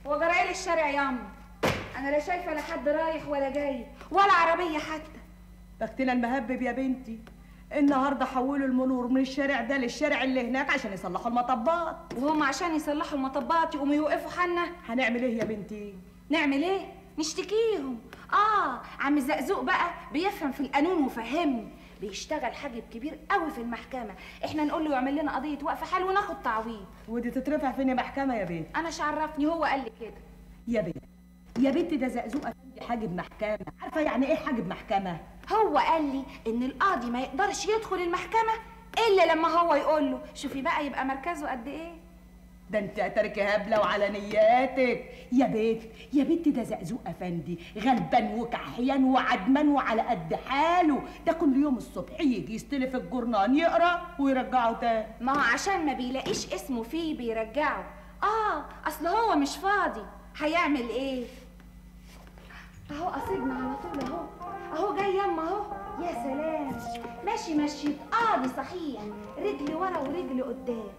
هو جرايل الشارع ياما انا لا شايفه لا حد رايح ولا جاي ولا عربيه حتى بختنا المهبب يا بنتي النهارده حولوا المنور من الشارع ده للشارع اللي هناك عشان يصلحوا المطبات وهم عشان يصلحوا المطبات يقوموا يوقفوا حنا هنعمل ايه يا بنتي نعمل ايه نشتكيهم اه عم زقزوق بقى بيفهم في القانون وفهمني بيشتغل حاجب كبير قوي في المحكمه احنا نقول له يعمل لنا قضيه وقف حال وناخد تعويض ودي تترفع فين محكمه يا بنت انا عرفني هو قال لي كده يا بنت يا بنت ده زقزوق افندي حاجب محكمه عارفه يعني ايه حاجب محكمه هو قال لي ان القاضي ما يقدرش يدخل المحكمه الا لما هو يقول له شوفي بقى يبقى مركزه قد ايه ده انت ترك هبله وعلى نياتك يا بنت يا بنت ده زقزوق افندي غلبان وكحيان وعدمان وعلى قد حاله ده كل يوم الصبح يجي يستلف الجرنان يقرا ويرجعه تاني ما هو عشان ما بيلاقيش اسمه فيه بيرجعه اه اصل هو مش فاضي هيعمل ايه اهو قصدنا على طول اهو اهو جاي يما اهو يا سلام ماشي ماشي قاضي صحيح رجل ورا ورجل قدام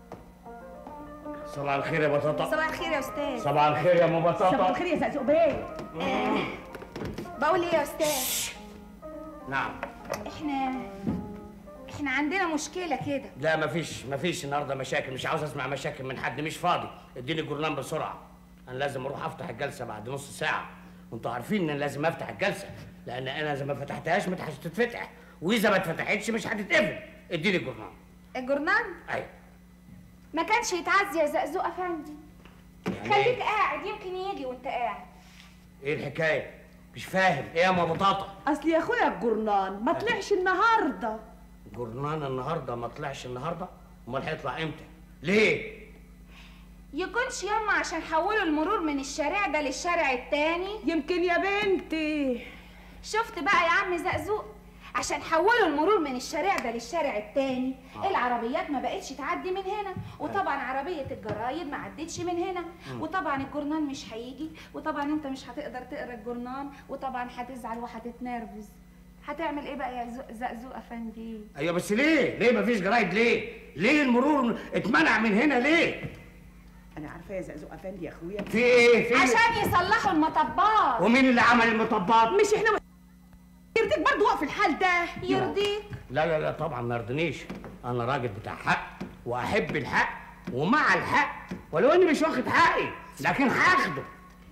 صباح الخير يا بطاطا صباح الخير يا استاذ صباح الخير يا ام بطاطا صباح الخير يا زقزوق بيه آه. بقول ايه يا استاذ نعم احنا احنا عندنا مشكله كده لا مفيش مفيش النهارده مشاكل مش عاوز اسمع مشاكل من حد مش فاضي اديني الجرنان بسرعه انا لازم اروح افتح الجلسه بعد نص ساعه وانتوا عارفين ان أنا لازم افتح الجلسه لان انا اذا ما فتحتهاش مش هتتفتح واذا ما اتفتحتش مش هتتقفل اديني الجرنان الجرنان ايوه ما كانش يتعزي يا زقزوق افندي يعني خليك ايه قاعد يمكن يجي وانت قاعد ايه الحكايه مش فاهم ايه يا ام بطاطا اصل يا اخويا الجرنان ما طلعش النهارده جرنان النهارده ما طلعش النهارده امال هيطلع امتى ليه يكونش ياما عشان حولوا المرور من الشارع ده للشارع التاني يمكن يا بنتي شفت بقى يا عم زقزوق عشان حولوا المرور من الشارع ده للشارع التاني آه. العربيات ما بقتش تعدي من هنا وطبعا عربية الجرايد ما عدتش من هنا مم. وطبعا الجرنان مش هيجي وطبعا انت مش هتقدر تقرا الجرنان وطبعا هتزعل وهتتنرفز هتعمل ايه بقى يا زق- زقزوق افندي ايوه بس ليه ليه مفيش جرايد ليه ليه المرور اتمنع من هنا ليه انا عارفه يا زقزوق افندي يا اخويا في ايه في عشان يصلحوا المطبات ومين اللي عمل المطبات مش احنا مش يرضيك برضه وقف الحال ده يرضيك لا لا لا طبعا ما يرضنيش انا راجل بتاع حق واحب الحق ومع الحق ولو اني مش واخد حقي لكن هاخده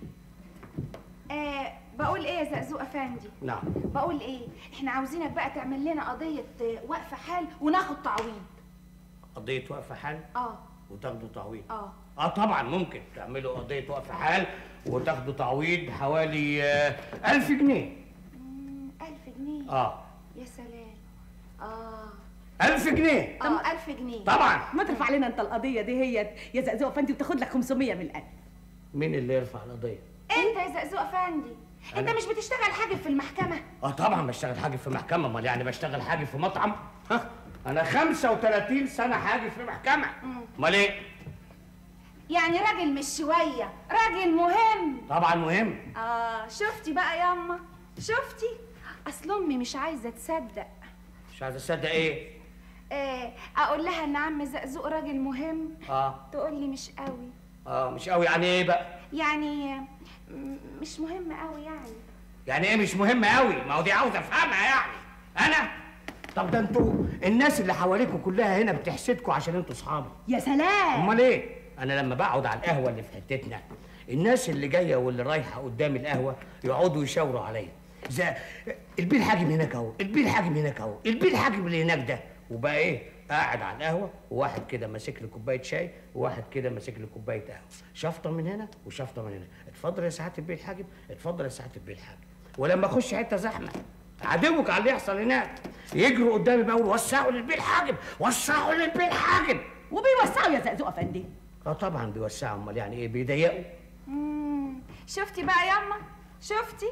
آه بقول ايه يا زقزوق افندي نعم بقول ايه احنا عاوزينك بقى تعمل لنا قضيه آه، وقف حال وناخد تعويض قضيه وقف حال اه وتاخدوا تعويض اه اه طبعا ممكن تعملوا قضيه وقف حال وتاخدوا تعويض حوالي آه، ألف جنيه مم، ألف جنيه اه يا سلام اه ألف جنيه اه ألف جنيه طبعا ما ترفع لنا انت القضيه دي هي يا زقزوق افندي وتاخد لك 500 من الألف مين اللي يرفع القضيه انت يا زقزوق افندي انت أنا؟ مش بتشتغل حاجه في المحكمه اه طبعا بشتغل حاجب في محكمه امال يعني بشتغل حاجب في مطعم ها انا 35 سنه حاجب في محكمه مم. امال ايه يعني راجل مش شويه راجل مهم طبعا مهم اه شفتي بقى ياما شفتي اصل امي مش عايزه تصدق مش عايز اصدق ايه آه اقول لها ان عم زقزوق راجل مهم اه تقول لي مش قوي اه مش قوي يعني ايه بقى يعني م- مش مهم قوي يعني يعني ايه مش مهم قوي ما هو دي عاوزه افهمها يعني انا طب ده انتوا الناس اللي حواليكوا كلها هنا بتحسدكوا عشان انتوا اصحابي يا سلام امال ايه انا لما بقعد على القهوه اللي في حتتنا الناس اللي جايه واللي رايحه قدام القهوه يقعدوا يشاوروا عليا زي البيه الحاجب هناك اهو البيه الحاجب هناك اهو البيه الحاجب اللي هناك ده وبقى ايه قاعد على القهوه وواحد كده ماسك لي كوبايه شاي وواحد كده ماسك لي كوبايه قهوه شفطه من هنا وشفطه من هنا اتفضل يا سعاده البيه الحاجب اتفضل يا سعاده البيه الحاجب ولما اخش حته زحمه عدوك على اللي يحصل هناك يجروا قدامي بقى يقولوا وسعوا للبيه الحاجب وسعوا للبيه الحاجب وبيوسعوا يا زقزوق افندي اه طبعا بيوسعوا امال يعني ايه بيضيقوا مم. شفتي بقى ياما شفتي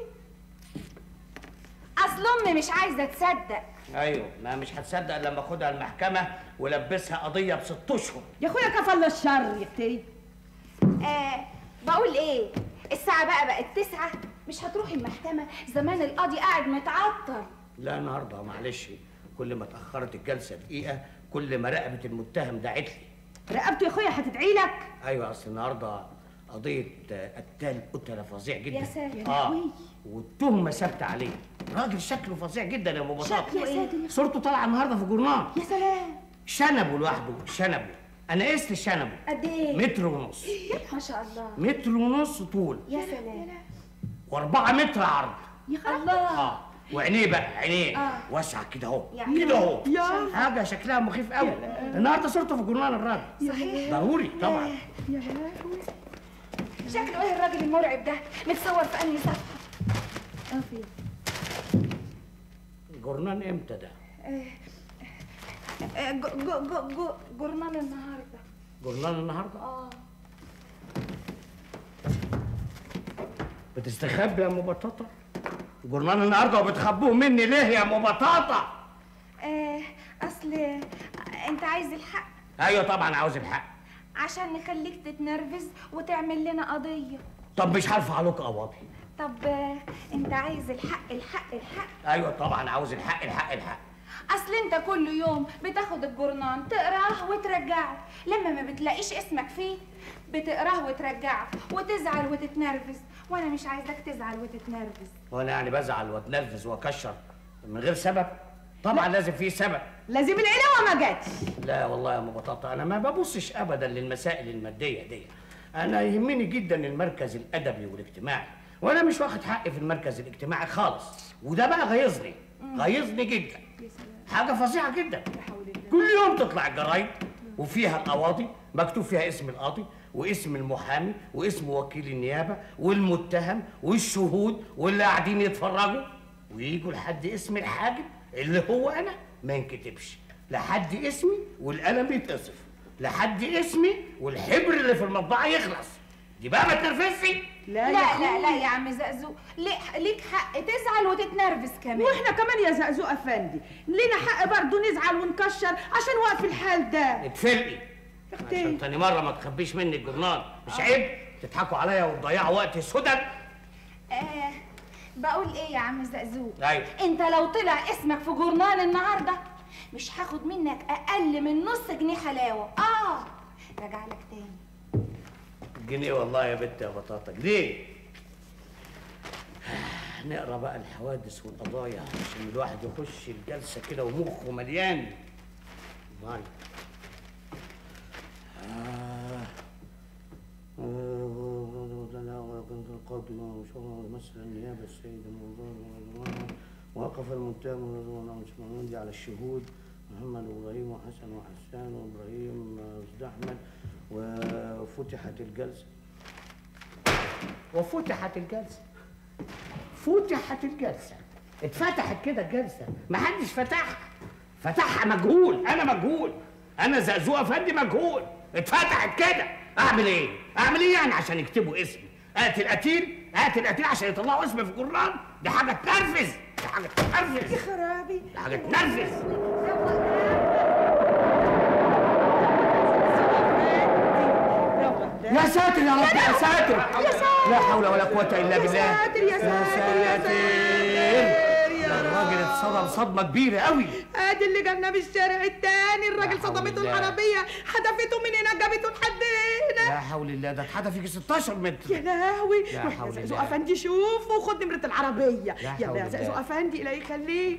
اصل امي مش عايزه تصدق ايوه ما مش هتصدق لما اخدها المحكمه ولبسها قضيه بست اشهر يا اخويا كفى الله الشر يا اختي آه بقول ايه الساعه بقى بقت تسعة مش هتروحي المحكمه زمان القاضي قاعد متعطل لا النهارده معلش كل ما اتاخرت الجلسه دقيقه كل ما رقبه المتهم دعت لي رقبته يا اخويا هتدعي لك ايوه اصل النهارده قضيه آه، قتال قتله فظيع جدا يا ساتر. يا اه لهوي. والتهمه ثابته عليه راجل شكله فظيع جدا يا ابو بطاطا شكله ايه صورته طالعه النهارده في الجورنال يا سلام شنبه لوحده شنبه انا قست شنبه قد ايه متر ونص ما شاء الله متر ونص طول يا سلام واربعة متر عرض يا الله اه وعينيه بقى عينيه آه. واسعه كده اهو يعني كده اهو يا حاجه شكلها مخيف قوي النهارده صورته في جورنال الراجل صحيح ضروري طبعا يا لهوي شكله ايه الراجل المرعب ده متصور في انهي صفحه اه فين جورنال امتى ده آه، جو- جو- جو- جو- جورنال النهارده جورنال النهارده اه بتستخبي يا ام بطاطا جورنال النهارده وبتخبوه مني ليه يا ام بطاطا آه، اصل انت عايز الحق ايوه طبعا عاوز الحق عشان نخليك تتنرفز وتعمل لنا قضيه طب مش هرفع لك قواضي طب آه، انت عايز الحق الحق الحق ايوه طبعا عاوز الحق الحق الحق اصل انت كل يوم بتاخد الجورنان تقراه وترجعه لما ما بتلاقيش اسمك فيه بتقراه وترجعه وتزعل وتتنرفز وانا مش عايزاك تزعل وتتنرفز وانا يعني بزعل واتنرفز واكشر من غير سبب طبعا لازم في سبب لازم العلاوه ما جاتش لا والله يا ام بطاطا انا ما ببصش ابدا للمسائل الماديه دي انا يهمني جدا المركز الادبي والاجتماعي وانا مش واخد حقي في المركز الاجتماعي خالص وده بقى غيظني غيظني جدا حاجه فظيعه جدا كل يوم تطلع الجرايد وفيها القواضي مكتوب فيها اسم القاضي واسم المحامي واسم وكيل النيابه والمتهم والشهود واللي قاعدين يتفرجوا ويجوا لحد اسم الحاجب اللي هو انا ما ينكتبش لحد اسمي والقلم يتقصف لحد اسمي والحبر اللي في المطبعه يخلص دي بقى ما تنرفزش لا لا لا, لا يا عم زقزوق ليك ليك حق تزعل وتتنرفز كمان واحنا كمان يا زقزوق افندي لينا حق برضه نزعل ونكشر عشان واقف الحال ده اتفلقي اختي. عشان تاني مره ما تخبيش مني الجورنال مش عيب تضحكوا عليا وتضيعوا وقت سدى آه بقول ايه يا عم زقزوق ايوه انت لو طلع اسمك في جورنال النهارده مش هاخد منك اقل من نص جنيه حلاوه اه راجع لك تاني جنيه والله يا بنت يا بطاطا جنيه نقرا بقى الحوادث والقضايا عشان الواحد يخش الجلسه كده ومخه مليان مال كنت القاضي مثل النيابه السيد المنظر وقف المتهم رضوان عثمان على الشهود محمد وابراهيم وحسن وحسان وابراهيم استاذ احمد وفتحت الجلسه وفتحت الجلسه فتحت الجلسه اتفتحت كده الجلسه ما حدش فتحها فتحها مجهول انا مجهول انا زقزوق افندي مجهول اتفتحت كده اعمل ايه اعمل ايه يعني عشان يكتبوا اسمي اقتل قتيل اقتل قتيل عشان يطلعوا اسمي في الجرنان دي حاجه تنرفز دي حاجه تنرفز يا خرابي دي حاجه تنرفز يا ساتر يا رب يا ساتر لا حول ولا قوة إلا بالله يا ساتر يا ساتر يا ساتر يا ده الراجل اتصدم صدمة كبيرة قوي ادي اللي جالنا من الشارع التاني الراجل لا حول صدمته الله. العربيه حدفته من هنا جابته لحد هنا لا حول الله ده اتحدى فيك 16 يا متر لهوي لا روح يا حول زقزوق الله. افندي شوف وخد نمره العربيه لا يلا حول يا زقزوق الله. افندي الله يخليك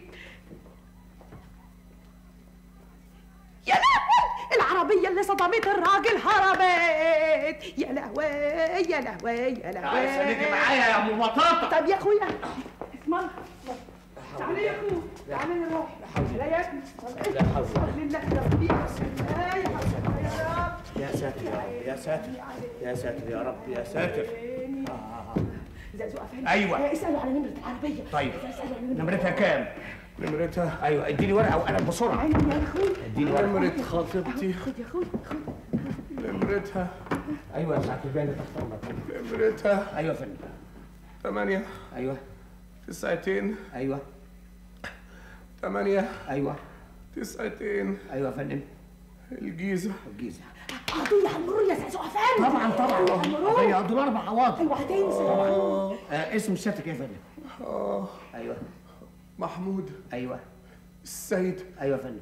يا لهوي العربية اللي صدمت الراجل هربت يا لهوي يا لهوي يا عايز خليكي لهوي معايا يا ام بطاطا طب يا اخويا اسم الله تعالى يا اخويا تعالى نروح لا يا ابني لا حول ولا بسم الله يا ربي بسم الله يا حول يا رب يا ساتر يا رب يا ساتر يا ساتر يا رب يا ساتر زقزوق افندي أيوة. اسألوا على نمرة العربية طيب اسألوا على نمرة نمرتها كام؟ نمرتها ايوه اديني ورقة وقلم بسرعة عيني يا اخويا اديني ورقة نمرة خطيبتي خد يا اخويا خد نمرتها ايوه يا ساعة البيان تحت امرك نمرتها ايوه يا فندم ثمانية ايوه تسعتين ايوه ثمانية ايوه تسعتين ايوه يا فندم الجيزة الجيزة قضية على المرور يا زقزوق افندي طبعا طبعا قضية دول اربع عواطف ايوه هتنسى آه اسم سيادتك ايه يا فندم؟ آه ايوه محمود ايوه السيد ايوه يا فندم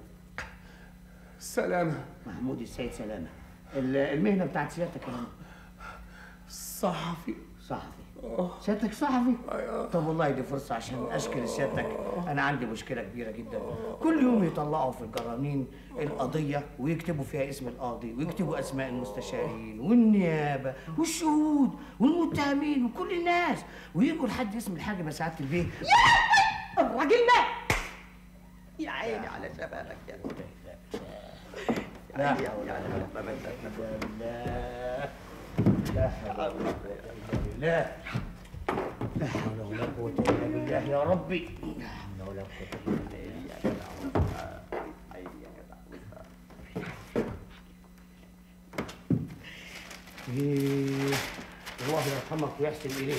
سلامة محمود السيد سلامة ال- المهنة بتاعت سيادتك يا فندم صحفي صحفي اه سيادتك صحفي أيوة. طب والله دي فرصة عشان أشكي لسيادتك أنا عندي مشكلة كبيرة جدا كل يوم يطلعوا في الجرانين القضية ويكتبوا فيها اسم القاضي ويكتبوا أسماء المستشارين والنيابة والشهود والمتهمين وكل الناس ويجوا لحد اسم الحاج سعادة البيه الراجل مات يا عيني على شبابك يا لا حول ولا قوة إلا بالله لا حول ولا قوة إلا بالله لا حول ولا قوة إلا بالله يا ربي لا حول ولا قوة إلا بالله إيه الله يرحمك ويحسن إليك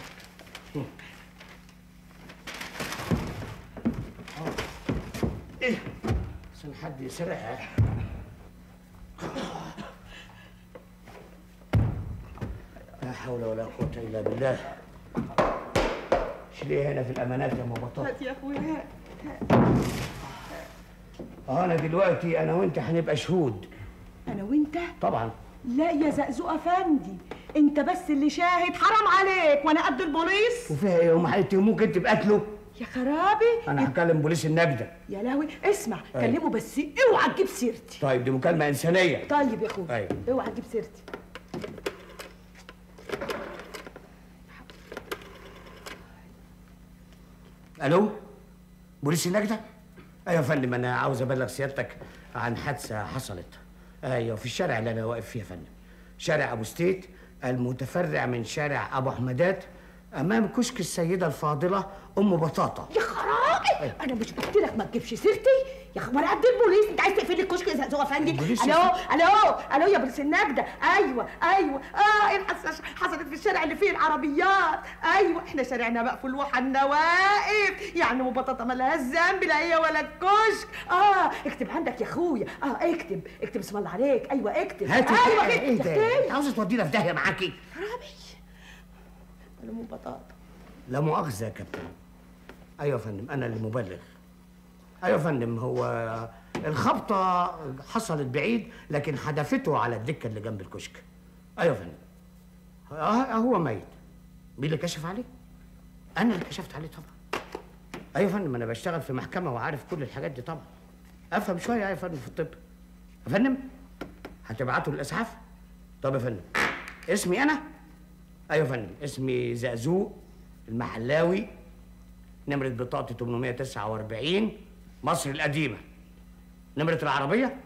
إيه عشان حد يسرقها لا حول ولا قوة إلا بالله ايش ليه هنا في الأمانات يا مبطل هات يا اخويا أنا دلوقتي أنا وأنت هنبقى شهود انا وانت طبعا لا يا زقزوق افندي انت بس اللي شاهد حرام عليك وانا قد البوليس وفيها إيه هم هيتهموك أنت بقتله يا خرابي أنا هكلم بوليس النجدة يا لهوي اسمع أيوة. كلمه بس اوعى تجيب سيرتي طيب دي مكالمة إنسانية طيب يا اخويا أيوة. اوعى تجيب سيرتي الو بوليس النجدة ايوه يا فندم انا عاوز ابلغ سيادتك عن حادثه حصلت ايوه في الشارع اللي انا واقف فيه يا فندم شارع ابو ستيت المتفرع من شارع ابو حمدات امام كشك السيده الفاضله ام بطاطا يا خرابي انا مش قلت لك ما تجيبش سيرتي يا اخي وانا قد البوليس انت عايز تقفل لي الكشك يا زقزوق افندي البوليس الو يا الو الو يا بوليس النجده ايوه ايوه اه إيه الحادثه حصلت في الشارع اللي فيه العربيات ايوه احنا شارعنا مقفول وحنا واقف يعني ام بطاطا مالهاش ذنب لا هي ولا الكشك اه اكتب عندك يا اخويا اه اكتب اكتب اسم الله عليك ايوه اكتب هات ايوه ايه اكتب ده يا انت عاوزه تودينا في داهيه معاكي خرابي انا ام بطاطا لا مؤاخذه يا كابتن ايوه يا فندم انا اللي مبلغ ايوه يا فندم هو الخبطه حصلت بعيد لكن حدفته على الدكه اللي جنب الكشك ايوه يا فندم اه هو ميت مين اللي كشف عليه انا اللي كشفت عليه طبعا ايوه يا فندم انا بشتغل في محكمه وعارف كل الحاجات دي طبعا افهم شويه يا فندم في الطب يا فندم هتبعتوا الاسعاف طب يا فندم اسمي انا ايوه يا فندم اسمي زقزوق المحلاوي نمرة بطاقتي 849 مصر القديمة نمرة العربية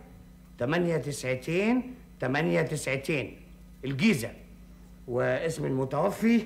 98 98 الجيزة واسم المتوفي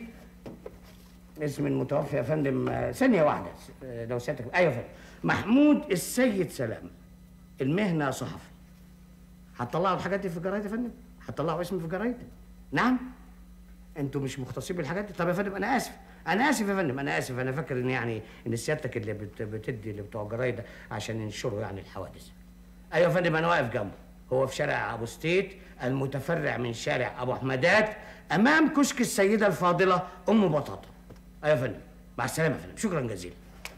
اسم المتوفي يا فندم آه، ثانية واحدة آه، لو سيادتك أيوة يا فندم محمود السيد سلام المهنة صحفي هتطلعوا الحاجات دي في الجرايد يا فندم؟ هتطلعوا اسمي في الجرايد؟ نعم؟ انتوا مش مختصين بالحاجات دي طب يا فندم انا اسف انا اسف يا فندم انا اسف انا فاكر ان يعني ان سيادتك اللي بت بتدي اللي بتوع الجرايد ده عشان ينشروا يعني الحوادث ايوه يا فندم انا واقف جنبه هو في شارع ابو ستيت المتفرع من شارع ابو حمدات امام كشك السيده الفاضله ام بطاطا ايوه يا فندم مع السلامه يا فندم شكرا جزيلا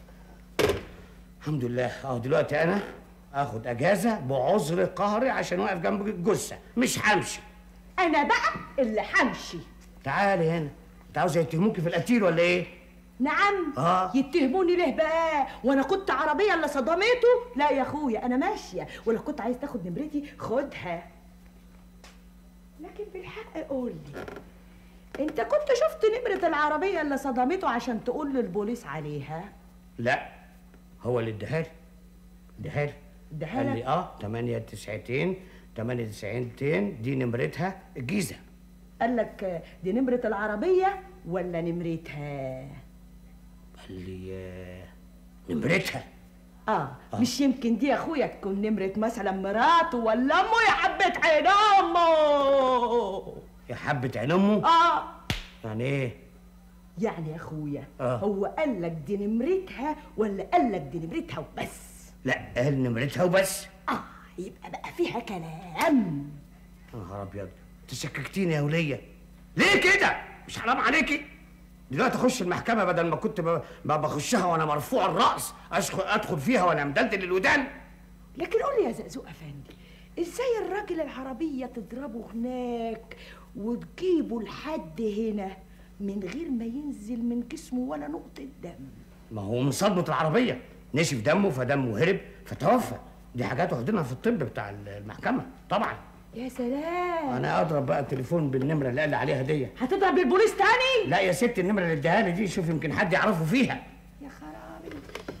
الحمد لله اه دلوقتي انا اخد اجازه بعذر قهري عشان واقف جنب الجثه مش همشي انا بقى اللي همشي تعالي هنا انت عاوزه يتهموكي في القتيل ولا ايه نعم آه. يتهموني ليه بقى وانا كنت عربيه اللي صدمته لا يا اخويا انا ماشيه ولو كنت عايز تاخد نمرتي خدها لكن بالحق قول لي انت كنت شفت نمره العربيه اللي صدمته عشان تقول للبوليس عليها لا هو اللي اداها لي اداها لي اداها قال لك؟ لي اه 98 98 دي نمرتها الجيزه قال لك دي نمره العربيه ولا نمرتها قال لي آه، نمرتها آه. اه مش يمكن دي يا اخويا تكون نمره مثلا مراته ولا امه يا حبه عين امه يا حبه عين امه اه يعني ايه يعني يا اخويا آه. هو قال لك دي نمرتها ولا قال لك دي نمرتها وبس لا قال نمرتها وبس اه يبقى بقى فيها كلام يا نهار ابيض انت شككتيني يا وليه ليه كده مش حرام عليكي دلوقتي اخش المحكمه بدل ما كنت ب- ب- بخشها وانا مرفوع الراس ادخل ادخل فيها وانا مدلدل الودان لكن قول لي يا زقزوق افندي ازاي الراجل العربيه تضربه هناك وتجيبه لحد هنا من غير ما ينزل من جسمه ولا نقطة دم ما هو من صدمة العربية نشف دمه فدمه هرب فتوفى دي حاجات واخدينها في الطب بتاع المحكمة طبعا يا سلام انا اضرب بقى التليفون بالنمرة اللي قال لي عليها دي هتضرب البوليس تاني لا يا ست النمرة اللي اديها لي دي شوف يمكن حد يعرفه فيها يا خرابي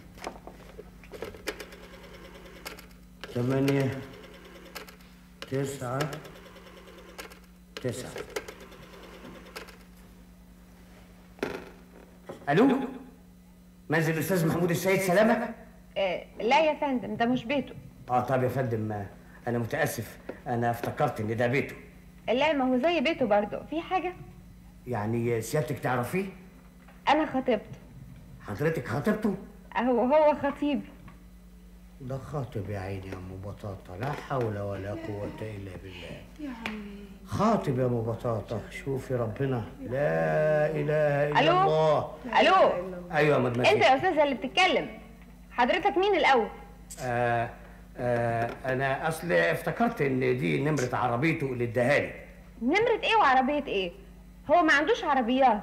ثمانية تسعة تسعة ألو منزل الأستاذ محمود السيد سلامة؟ آه لا يا فندم ده مش بيته آه طب يا فندم آه، أنا متأسف أنا افتكرت إن ده بيته لا ما هو زي بيته برضه في حاجة يعني سيادتك تعرفيه؟ أنا خطيبته حضرتك خطيبته؟ أهو هو خطيبي ده خاطب يا عيني يا أم بطاطا لا حول ولا قوة إلا بالله خاطب يا أم بطاطا شوفي ربنا لا إله إلا ألو؟ الله ألو أيوة يا مدمسي أنت يا أستاذ اللي بتتكلم حضرتك مين الأول؟ آه آه انا اصل افتكرت ان دي نمره عربيته اللي اداها لي نمرة إيه وعربية إيه؟ هو ما عندوش عربيات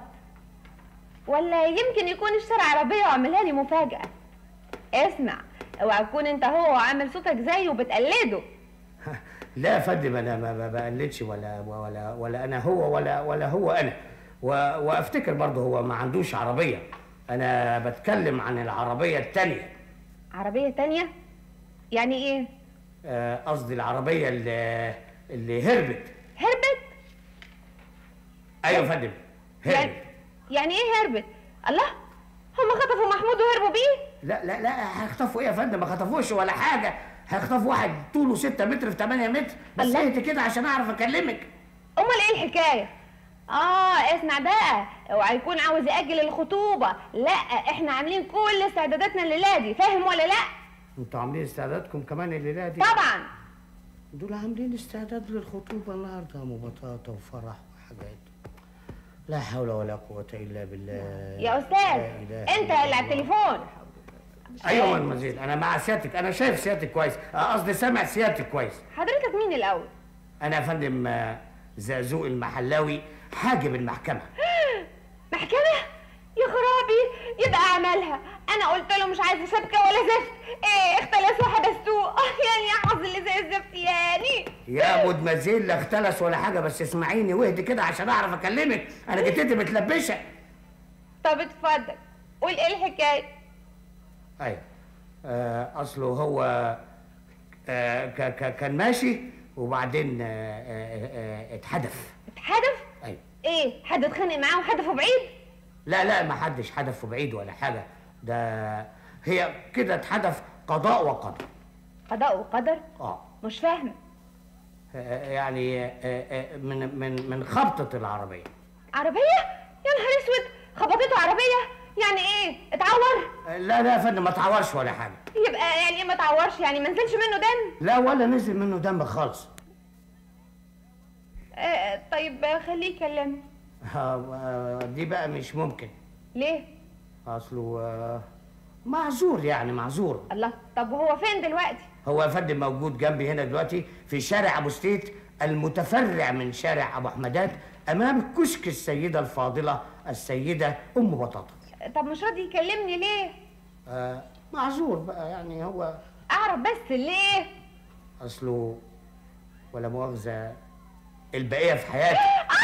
ولا يمكن يكون اشترى عربية وعملها لي مفاجأة اسمع اوعى تكون انت هو وعامل صوتك زيه وبتقلده لا يا فندم انا ما ما بقلدش ولا ولا ولا انا هو ولا ولا هو انا و وافتكر برضه هو ما عندوش عربيه انا بتكلم عن العربيه التانية عربية تانية؟ يعني ايه؟ آه، قصدي العربيه اللي اللي هربت هربت؟ ايوه يا فندم يعني هربت يعني ايه هربت؟ الله هم خطفوا محمود وهربوا بيه؟ لا لا لا هيخطفوا ايه يا فندم ما خطفوش ولا حاجه هيخطفوا واحد طوله 6 متر في 8 متر بس الله. انت كده عشان اعرف اكلمك امال ايه الحكاية؟ اه اسمع بقى اوعى يكون عاوز يأجل الخطوبة لا احنا عاملين كل استعداداتنا الليلة دي فاهم ولا لا؟ انتوا عاملين استعدادكم كمان الليله دي طبعا دول عاملين استعداد للخطوبة النهاردة يا أم بطاطا وفرح وحاجات لا حول ولا قوة إلا بالله يا لا استاذ إله انت إلا اللي على الله. التليفون أيوة مدمزيل أنا مع سيادتك أنا شايف سيادتك كويس آه، قصدي سامع سيادتك كويس حضرتك مين الاول؟ أنا يا فندم آه، زقزوق المحلاوي حاجب المحكمة محكمة؟ يا خرابي يبقى عملها انا قلت له مش عايزه شبكه ولا زفت ايه اختلس وحبستوه اه يعني يا حظ اللي زي الزفت يعني يا مدمزيل لا اختلس ولا حاجة بس اسمعيني واهدي كده عشان أعرف أكلمك أنا جتتي متلبشة طب اتفضل قول ايه الحكايه أيوة آه، أصله هو آه، ك- ك- كان ماشي وبعدين آه، آه، آه، اتحدف اتحدف أيوة ايه حد اتخانق معاه وحدفه بعيد لا لا ما حدش حدفه بعيد ولا حاجة ده هي كده اتحدف قضاء وقدر قضاء وقدر اه مش فاهمه آه، يعني آه، آه، من من من خبطة العربية عربيه يا نهار اسود خبطته عربيه يعني ايه اتعور آه، لا لا يا فندم ما تعورش ولا حاجة يبقى يعني ايه ما اتعورش يعني ما نزلش منه دم لا ولا نزل منه دم خالص آه طيب خليه يكلمني آه، آه، دي بقى مش ممكن ليه اصله آه، معذور يعني معذور الله طب وهو فين دلوقتي هو يا فندم موجود جنبي هنا دلوقتي في شارع ابو ستيت المتفرع من شارع ابو حمدات امام كشك السيده الفاضله السيده ام بطاطا طب مش راضي يكلمني ليه آه معذور بقى يعني هو اعرف بس ليه اصله ولا مؤاخذه البقيه في حياتي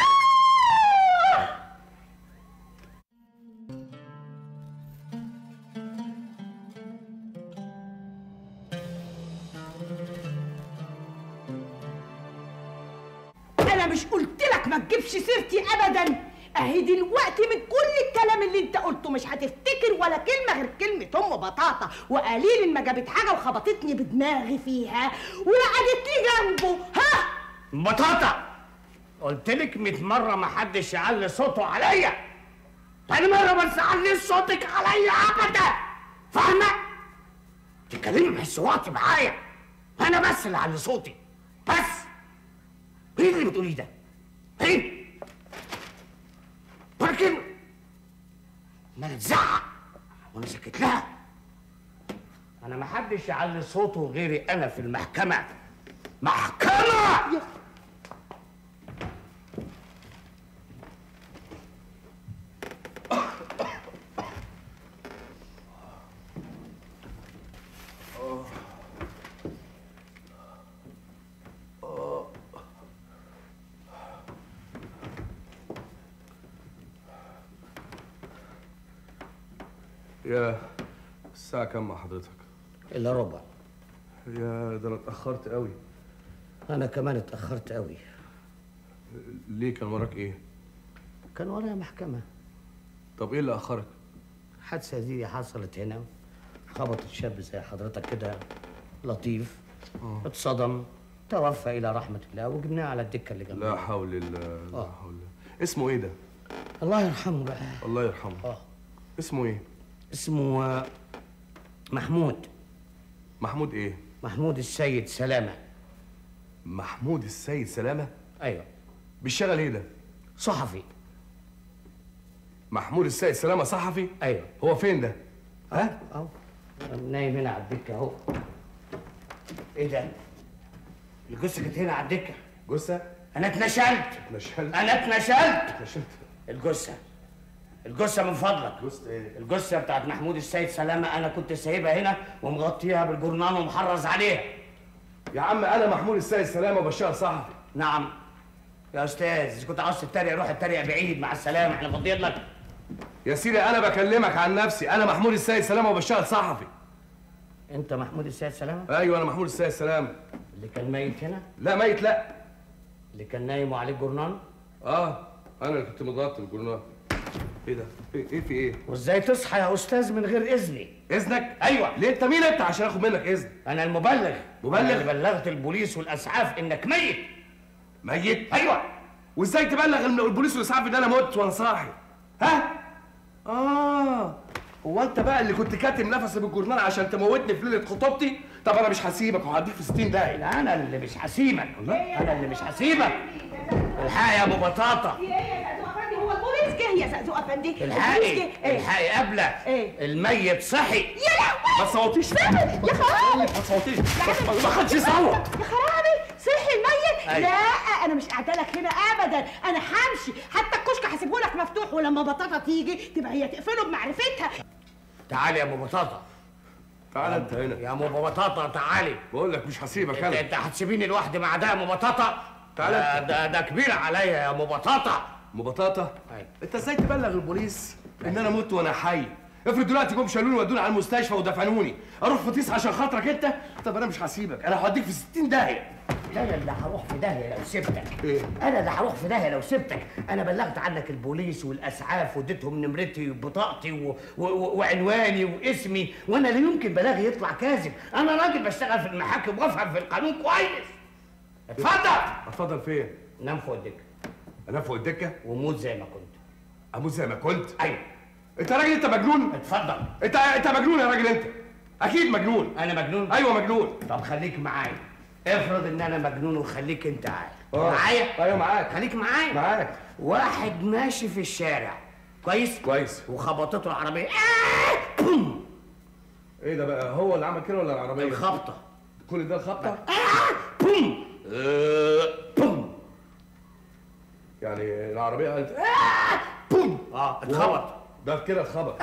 انا مش قلت لك ما تجيبش سيرتي ابدا اهي دلوقتي من كل الكلام اللي انت قلته مش هتفتكر ولا كلمه غير كلمه ام بطاطا وقليل ما جابت حاجه وخبطتني بدماغي فيها وقعدت لي جنبه ها بطاطا قلت لك 100 مره ما حدش يعلي صوته عليا تاني مره ما تعليش صوتك عليا ابدا فاهمه تتكلمي بحس واطي معايا انا بس اللي علي صوتي بس ايه اللي بتقوليه ده ايه ولكن ما تزعق وانا سكت لها انا ما حدش يعلي صوته غيري انا في المحكمه محكمه يا الساعة كام مع حضرتك؟ الا ربع يا ده انا اتأخرت قوي انا كمان اتاخرت قوي ليه كان وراك ايه؟ كان ورايا محكمه طب ايه اللي أخرك؟ الحادثه دي حصلت هنا خبطت شاب زي حضرتك كده لطيف اتصدم توفى الى رحمه الله وجبناه على الدكه اللي لا جنبنا حول الله لا آه. حول الله اسمه ايه ده؟ الله يرحمه بقى الله يرحمه اه اسمه ايه؟ اسمه آه، محمود محمود ايه؟ محمود السيد سلامه محمود السيد سلامة؟ ايوه بيشتغل ايه ده؟ صحفي محمود السيد سلامة صحفي؟ ايوه هو فين ده؟ ها؟ اهو نايم هنا على الدكه اهو ايه ده؟ الجثه كانت هنا على الدكه جثة؟ انا اتنشلت نشلت انا اتنشلت نشلت الجثه الجثه من فضلك جثة ايه؟ الجثه بتاعت محمود السيد سلامه انا كنت سايبها هنا ومغطيها بالجرنان ومحرز عليها يا عم انا محمود السيد سلامة وبشتغل صحفي نعم يا استاذ اذا كنت عاوز تتريق روح اتريق بعيد مع السلامه احنا فاضيين لك يا سيدي انا بكلمك عن نفسي انا محمود السيد سلامة وبشتغل صحفي انت محمود السيد سلامه ايوه انا محمود السيد سلامة اللي كان ميت هنا لا ميت لا اللي كان نايم وعليه جرنان اه انا اللي كنت متغطي بالجرنان ايه ده؟ ايه إيه في ايه؟ وازاي تصحى يا استاذ من غير اذني اذنك؟ ايوه ليه انت مين انت عشان اخد منك اذن؟ انا المبلغ مبلغ؟ أنا اللي بلغت البوليس والاسعاف انك ميت ميت؟ ايوه وازاي تبلغ الم- البوليس والاسعاف ان انا مت وانا صاحي؟ ها؟ اه هو انت بقى اللي كنت كاتم نفسي بالجرنان عشان تموتني في ليله خطوبتي؟ طب انا مش هسيبك وهديك في 60 دقيقه لا انا اللي مش هسيبك انا اللي مش هسيبك الحقي يا ابو بطاطا في ايه يا زقزوق افندي هو البوليس جه يا زقزوق افندي البوليس الحقي جه ايه الحقي قبله إيه؟ الميت صحي يا لهوي ما تصوتيش يا خرابي ما تصوتيش ما حدش يصوت يا خرابي صحي الميت أيوة. لا انا مش قاعده لك هنا ابدا انا همشي حتى الكشك هسيبه لك مفتوح ولما بطاطا تيجي تبقى هي تقفله بمعرفتها تعالي يا ابو بطاطا تعال انت هنا يا ابو بطاطا تعالي بقول لك مش هسيبك انت, انا انت هتسيبيني لوحدي مع ده يا ابو بطاطا تعالى ده, انت. ده, ده كبير عليا يا ابو بطاطا مبطاطة أيوة. انت ازاي تبلغ البوليس ان انا مت وانا حي افرض دلوقتي جم شالوني ودوني على المستشفى ودفنوني اروح في تيس عشان خاطرك انت طب انا مش هسيبك انا هوديك في 60 داهيه انا اللي هروح في داهيه لو سبتك ايه؟ انا اللي هروح في داهيه لو سبتك انا بلغت عنك البوليس والاسعاف واديتهم نمرتي وبطاقتي و... و... و... وعنواني واسمي وانا لا يمكن بلاغي يطلع كاذب انا راجل بشتغل في المحاكم وافهم في القانون كويس اتفضل اتفضل فين نام فوق الدكه انا فوق الدكه وموت زي ما كنت اموت زي ما كنت ايوه انت راجل انت مجنون اتفضل انت انت مجنون يا راجل انت اكيد مجنون انا مجنون ايوه مجنون طب خليك معايا افرض ان انا مجنون وخليك انت عارف اه. معايا ايوه معاك خليك معايا معاك واحد ماشي في الشارع كويس كويس وخبطته العربيه آه! بوم ايه ده بقى هو اللي عمل كده ولا العربيه الخبطه كل ده الخبطه آه! بوم آه! بوم يعني العربيه قالت بوم اه اتخبط ده كده اتخبط آه!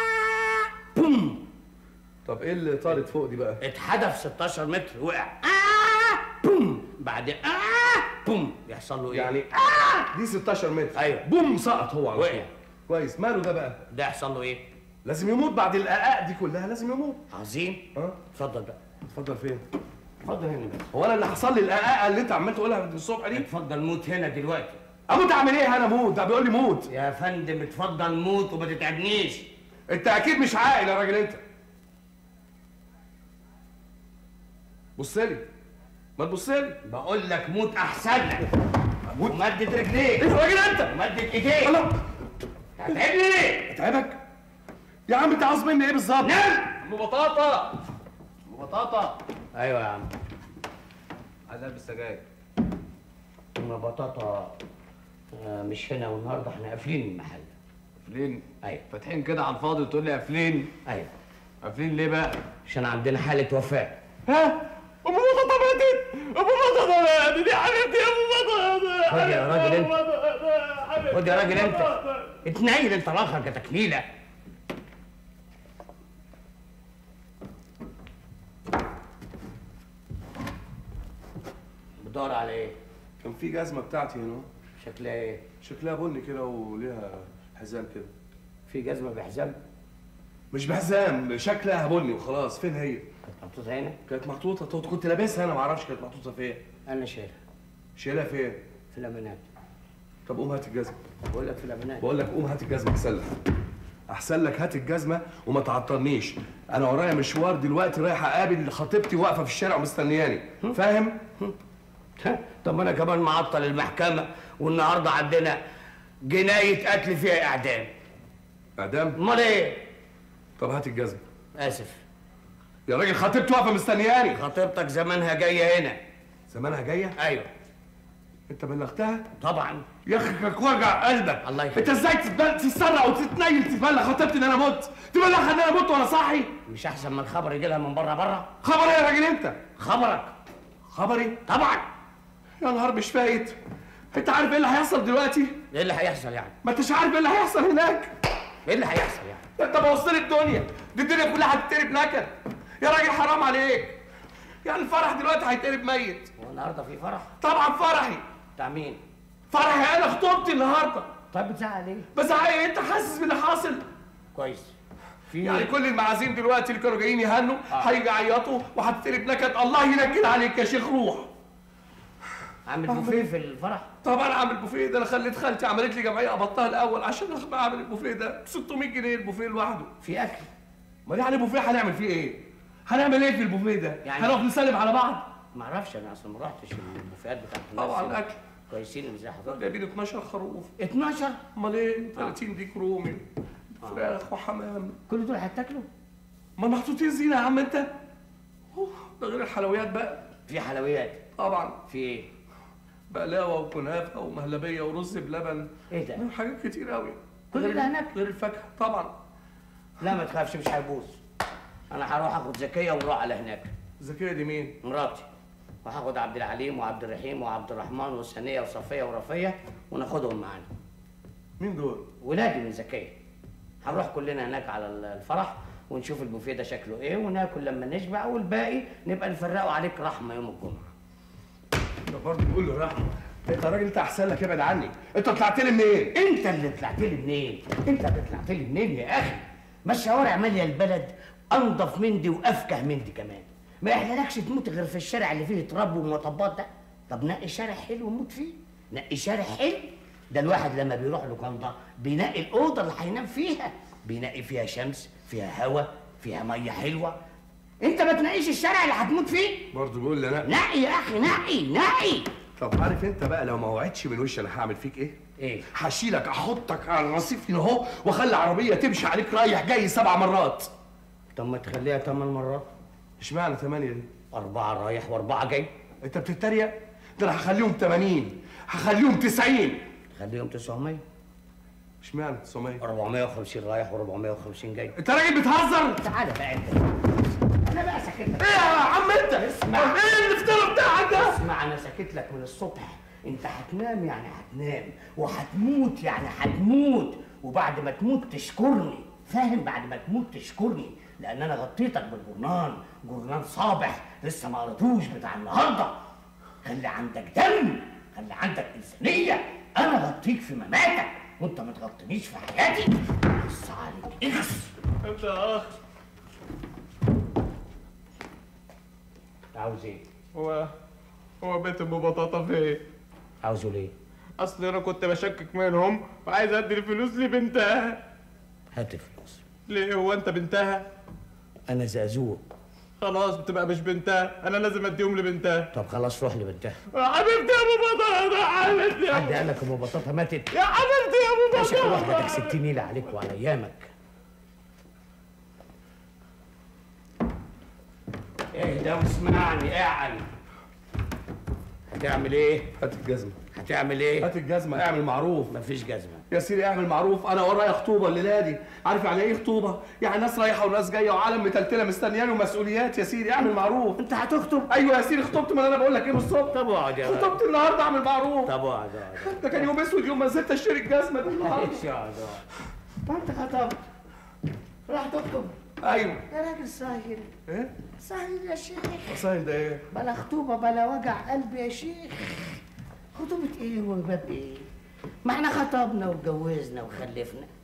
بوم طب ايه اللي طارت فوق دي بقى اتحدف 16 متر وقع آه! بوم بعدين آه! بوم يحصل له ايه يعني دي 16 متر أيوة. بوم سقط هو على وقع. طول كويس ماله ده بقى ده يحصل له ايه لازم يموت بعد الآقاء دي كلها لازم يموت عظيم اه اتفضل بقى اتفضل فين اتفضل هنا بقى هو انا اللي حصل لي الآقاء اللي انت عمال تقولها من الصبح دي اتفضل موت هنا دلوقتي اموت اعمل ايه انا موت ده بيقول لي موت يا فندم اتفضل موت وما تتعبنيش انت اكيد مش عاقل يا راجل انت بص لي ما تبص لي بقول لك موت احسن لك ومدد ايه رجليك يا راجل انت ومدد ايديك الله هتعبني ليه؟ اتعبك يا عم انت عاوز مني ايه بالظبط نام ام بطاطا ام بطاطا ايوه يا عم عايز البس سجاير ما بطاطا آه، مش هنا والنهارده احنا قافلين المحل قافلين ايوه فاتحين كده على الفاضي وتقول لي قافلين ايوه قافلين ليه بقى؟ عشان عندنا حاله وفاه ها؟ ام بطاطا ماتت ام بطاطا ماتت يا حبيبتي يا ام بطاطا خد يا راجل انت. انت خد يا راجل انت اتنيل انت راخك يا تكنيله بتدور على ايه؟ كان في جزمه بتاعتي هنا شكلها ايه؟ شكلها بني كده وليها حزام كده في جزمه بحزام مش بهزام شكلها بني وخلاص فين هي كانت محطوطه هنا كانت محطوطه طب كنت لابسها انا ما اعرفش كانت محطوطه فين انا شايلها شايلها فين في الامانات طب قوم هات الجزمه بقول لك في الامانات بقول لك قوم هات الجزمه احسن لك احسن لك هات الجزمه وما تعطلنيش انا ورايا مشوار دلوقتي رايح اقابل خطيبتي واقفه في الشارع ومستنياني فاهم طب ما انا كمان معطل المحكمه والنهارده عندنا جنايه قتل فيها اعدام اعدام امال ايه طب هات الجزمه اسف يا راجل خطيبتي واقفه مستنياني خطيبتك زمانها جايه هنا زمانها جايه ايوه انت بلغتها طبعا يا اخي كان وجع قلبك الله يخليك. انت ازاي تتبل- تتسرع وتتنيل تبلغ خطيبتي ان انا مت تبلغها ان انا مت وانا صاحي مش احسن ما الخبر يجي لها من بره بره خبر ايه يا راجل انت خبرك خبري طبعا يا نهار مش فايت انت عارف ايه اللي هيحصل دلوقتي ايه اللي هيحصل يعني ما انتش عارف ايه اللي هيحصل هناك ايه اللي هيحصل يعني ده انت بوظت لي الدنيا دي الدنيا كلها هتتقلب نكد يا راجل حرام عليك يعني الفرح دلوقتي هيتقلب ميت هو النهارده في فرح طبعا فرحي بتاع مين فرحي انا خطوبتي النهارده طيب بتزعل ليه بس عاي- انت حاسس باللي حاصل كويس في يعني كل المعازيم دلوقتي اللي كانوا جايين يهنوا هيجي يعيطوا وهتتقلب نكد الله ينكد عليك يا شيخ روح عامل بوفيه في الفرح طبعا اعمل بوفيه ده انا خليت خالتي عملت لي جمعيه قبضتها الاول عشان اعمل البوفيه ده 600 جنيه البوفيه لوحده في اكل ما يعني بوفيه هنعمل فيه ايه؟ هنعمل ايه في البوفيه ده؟ يعني- هنقف نسلم على بعض؟ ما اعرفش انا اصلا ما رحتش البوفيهات بتاعت الناس طبعا هنا. اكل كويسين اللي زي حضرتك جايبين 12 خروف 12 امال ايه 30 ديك رومي فراخ وحمام كل دول هتاكلوا ما محطوطين زينه يا عم انت أوه، ده غير الحلويات بقى في حلويات طبعا في ايه بقلاوه وكنافه ومهلبيه ورز بلبن ايه ده حاجات كتير قوي كل غير- ده هناك؟ غير الفاكهه طبعا لا ما تخافش مش هيبوظ انا هروح اخد زكيه ونروح على هناك زكيه دي مين؟ مراتي وهاخد عبد العليم وعبد الرحيم وعبد الرحمن وسنيه وصفيه ورفيه وناخدهم معانا مين دول؟ ولادي من زكيه هنروح كلنا هناك على الفرح ونشوف البوفيه ده شكله ايه وناكل لما نشبع والباقي نبقى نفرقه عليك رحمه يوم الجمعه ده برضه بيقول له رحمه انت راجل انت احسن لك ابعد عني انت طلعت لي منين؟ انت اللي طلعت لي منين انت اللي طلعت لي منين يا اخي ما الشوارع ماليه البلد انضف من دي وافكه من دي كمان ما يحلالكش تموت غير في الشارع اللي فيه تراب ومطبات ده طب نقي شارع حلو وموت فيه نقي شارع حلو ده الواحد لما بيروح لوكاندا بينقي الاوضه اللي هينام فيها بينقي فيها شمس فيها هواء فيها ميه حلوه انت ما تنقيش الشارع اللي هتموت فيه برضه بيقول لي انا نقي يا اخي نقي نقي طب عارف انت بقى لو ما وعدتش من وش انا هعمل فيك ايه؟ ايه هشيلك احطك على الرصيف هنا اهو واخلي عربيه تمشي عليك رايح جاي سبع مرات طب ما تخليها ثمان مرات اشمعنى ثمانية دي؟ أربعة رايح وأربعة جاي انت بتتريق؟ ده انا هخليهم 80 هخليهم 90 خليهم 900 اشمعنى 900 450 رايح و450 جاي انت راجل بتهزر؟ تعالى بقى انت انا بقى سكت لك ايه يا عم انت؟ اسمع. ايه الافتراء بتاعك ده؟ اسمع انا سكت لك من الصبح انت هتنام يعني هتنام وهتموت يعني هتموت وبعد ما تموت تشكرني فاهم بعد ما تموت تشكرني لان انا غطيتك بالجرنان جرنان صابح لسه ما قريتوش بتاع النهارده خلي عندك دم خلي عندك انسانيه انا غطيك في مماتك وانت ما تغطينيش في حياتي بص عليك اخس انت يا اخ عاوز ايه هو هو بيت ام بطاطا فين عاوزه ليه اصل انا كنت بشكك منهم وعايز ادي الفلوس لبنتها هات الفلوس ليه هو انت بنتها انا زقزوق خلاص بتبقى مش بنتها انا لازم اديهم لبنتها طب خلاص روح لبنتها يا حبيبتي يا ابو بطاطا حبيبتي يا حد أبو- قال لك ام بطاطا ماتت يا حبيبتي يا ابو شكل بطاطا واحدة 60 نيلة عليك وعلى ايامك اهدى واسمعني اعلى هتعمل ايه؟ هات الجزمه هتعمل ايه؟ هات الجزمه اعمل معروف مفيش جزمة يا سيدي اعمل معروف انا ورايا خطوبه الليله دي عارف يعني ايه خطوبه يعني ناس رايحه وناس جايه وعالم متلتله مستنياني ومسؤوليات يا سيدي اعمل معروف انت هتخطب؟ ايوه يا سيدي خطوبتي ما انا بقول لك ايه بالظبط طب اقعد يا ولد. خطوبتي النهارده اعمل معروف طب اقعد اقعد ده كان يوم اسود يوم ما نزلت اشتري الجزمه دي النهارده معلش اقعد اقعد ما انت خطبت راح تخطب ايوه يا راجل ساهل ايه ساهل يا شيخ صايل ده ايه بلا خطوبة بلا وجع قلب يا شيخ خطوبة ايه وباب ايه؟ ما احنا خطبنا واتجوزنا وخلفنا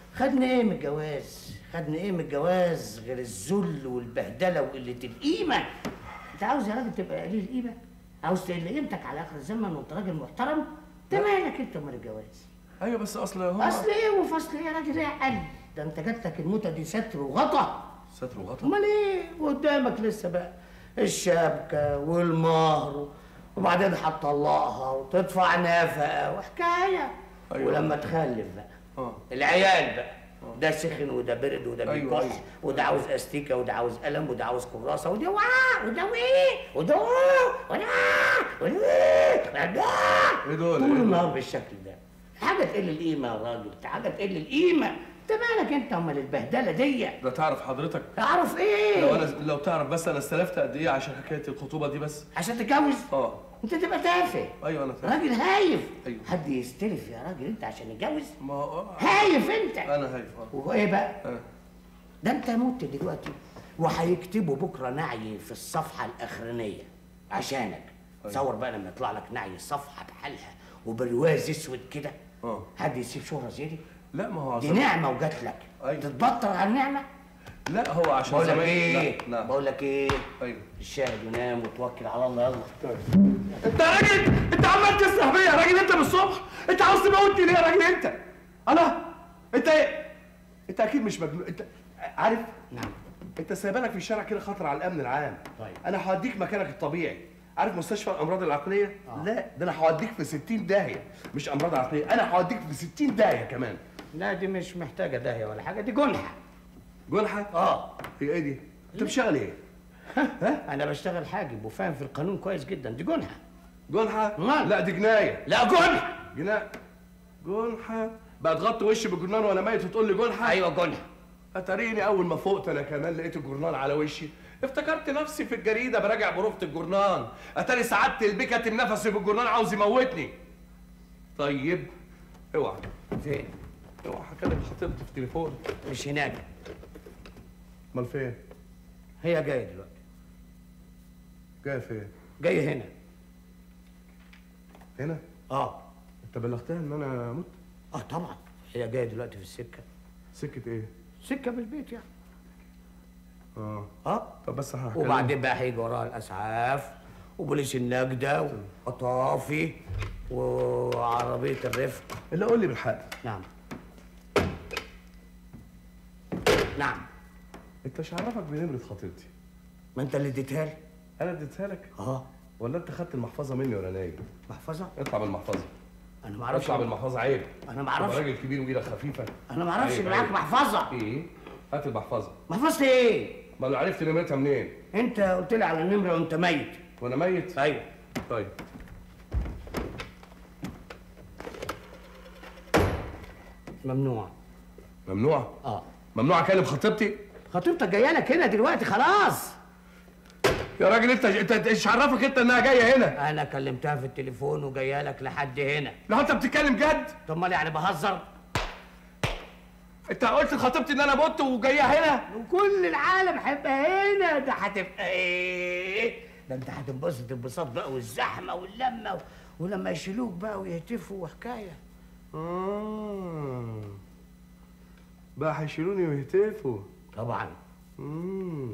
خدنا ايه من الجواز خدنا ايه من الجواز غير الذل والبهدله وقله القيمه انت عاوز يا راجل تبقى قليل القيمه عاوز تقل قيمتك على اخر الزمن وانت راجل محترم انت مالك انت ومال الجواز ايوه بس اصل هو اصل ايه وفصل ايه يا راجل ايه قل ده انت جاتلك الموتة دي ستر وغطا ستر وغطا امال ايه وقدامك لسه بقى الشبكه والمهر وبعدين هتطلقها وتدفع نفقه وحكايه أيوة. ولما تخلف بقى اه العيال بقى ده سخن وده برد وده أيوة، بيكح أيوة. وده عاوز استيكه وده عاوز قلم وده عاوز كراسه وده واه وده ايه وده واه وده وده وده ايه دول طول إيه دول؟ النهار بالشكل ده حاجه تقل القيمه يا راجل حاجه تقل القيمه انت مالك انت امال البهدله دي ده تعرف حضرتك تعرف ايه لو انا لو تعرف بس انا استلفت قد ايه عشان حكايه الخطوبه دي بس عشان تتجوز اه انت تبقى تافه ايوه انا فاهم راجل هايف أيوة. حد يستلف يا راجل انت عشان يتجوز ما هو هايف انت انا هايف اه وايه بقى آه. ده انت مت دلوقتي وهيكتبوا بكره نعي في الصفحه الاخرانيه عشانك تصور بقى لما يطلع لك نعي الصفحه بحالها وبرواز اسود كده اه حد يسيب شهره زي دي لا ما هو دي عشان نعمه وجات لك أيوة. تتبطر على النعمه لا هو عشان بقول لك زمان- ايه لا لا بقول لك ايه ايوه الشاهد ينام وتوكل على الله يلا انت يا راجل انت عمال تسرح بيا يا راجل انت من الصبح انت عاوز تموتني ليه يا راجل انت انا انت ايه انت اكيد مش مجنون انت عارف نعم انت سايبانك في الشارع كده خطر على الامن العام طيب. انا هوديك مكانك الطبيعي عارف مستشفى الامراض العقليه آه. لا ده انا هوديك في 60 داهيه مش امراض عقليه انا هوديك في 60 داهيه كمان لا دي مش محتاجه داهيه ولا حاجه دي جنحه جنحه اه هي ايه دي انت بتشتغل ايه انا بشتغل حاجب وفاهم في القانون كويس جدا دي جنحه جنحه مال؟ لا دي جنايه لا جنحه جنايه جنحه بقى تغطي وشي بالجرنان وانا ميت وتقول لي جنحه ايوه جنحه اتاريني اول ما فقت انا كمان لقيت الجورنال على وشي افتكرت نفسي في الجريده براجع بروفة الجورنال اتاري سعادة البيه كاتم نفسي بالجورنال عاوز يموتني طيب اوعى فين اوعى هكلم خطيبتي في تليفون مش هناك امال فين هي جايه دلوقتي جايه فين جايه هنا هنا اه انت بلغتها ان انا مت اه طبعا هي جايه دلوقتي في السكه سكه ايه سكه بالبيت يعني اه اه طب بس هكلم وبعدين بقى هيجي وراها الاسعاف وبوليس النجده وقطافي وعربيه الرفق اللي قول لي بالحق نعم نعم انت مش عرفك بنمره خطيبتي ما انت اللي اديتها لي انا اديتها لك اه ولا انت خدت المحفظه مني ولا نايم محفظه اطلع بالمحفظه انا ما اعرفش اطلع بالمحفظه عيب انا ما اعرفش تبقى راجل كبير وايدك خفيفه انا ما اعرفش عيب، ان معاك عيب. محفظه ايه هات المحفظه محفظتي ايه ما انا عرفت نمرتها منين انت قلت لي على النمره وانت ميت وانا ميت ايوه طيب ممنوع ممنوع اه ممنوع اكلم خطيبتي خطيبتك جايه لك هنا دلوقتي خلاص يا راجل انت انت انت ايش عرفك انت انها جايه هنا انا كلمتها في التليفون وجايه لك لحد هنا لو انت بتتكلم جد طب امال يعني بهزر انت قلت لخطيبتي ان انا مت وجايه هنا وكل العالم هيبقى هنا ده هتبقى ايه ده انت هتنبسط انبساط بقى والزحمه واللمه و... ولما يشيلوك بقى ويهتفوا وحكايه آه. بقى هيشيلوني ويهتفوا طبعا مم.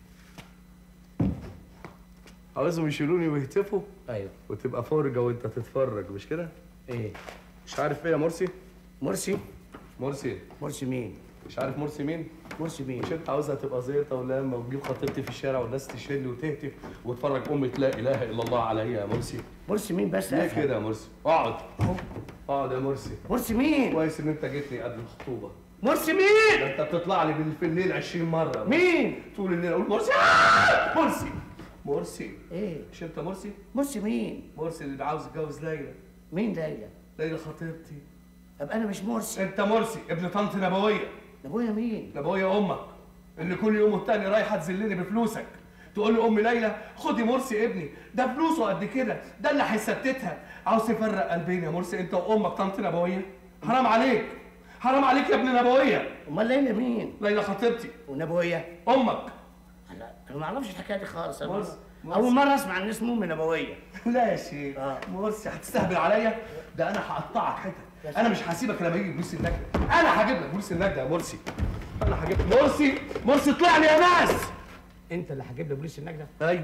عاوزهم يشيلوني ويهتفوا ايوه وتبقى فرجة وانت تتفرج مش كده؟ ايه مش عارف ايه يا مرسي؟ مرسي مرسي مرسي مين مش عارف مرسي مين؟ مرسي مين مش انت عاوزها تبقى زيطة ولامة وتجيب خطيبتي في الشارع والناس تشيل وتهتف وتفرج أمة لا إله إلا الله عليا يا مرسي مرسي مين بس ليه أفهم. كده يا مرسي؟ اقعد اهو اقعد يا مرسي مرسي مين كويس إن أنت جيتني قبل الخطوبة مرسي مين ده أنت بتطلع لي بال- في الليل 20 مرة مين طول الليل أقول مرسي آه! مرسي مرسي ايه مش أنت مرسي؟ مرسي مين مرسي اللي عاوز يتجوز ليلى مين ليلى ليلى خطيبتي ابقى انا مش مرسي انت مرسي ابن طنط نبويه ده ابويا مين نبويه امك اللي كل يوم والتاني رايحه تذلني بفلوسك تقول لي ام ليلى خدي مرسي ابني ده فلوسه قد كده ده اللي هيستتها عاوز تفرق قلبين يا مرسي انت وامك طنط نبويه حرام عليك حرام عليك يا ابن نبويه امال ليلى مين ليلى خطيبتي ونبويه امك لا انا ما اعرفش الحكايه دي خالص أنا مرسي- مرسي. اول مره اسمع ان اسمه امي نبويه لا يا شيخ آه. مرسي هتستهبل عليا ده انا هقطعك حتت انا مش هسيبك لما يجي بوليس النجده انا هجيب لك بوليس النجده يا مرسي انا هجيب لك مرسي مرسي طلع لي يا ناس انت اللي هتجيب لي بوليس النجده ايوه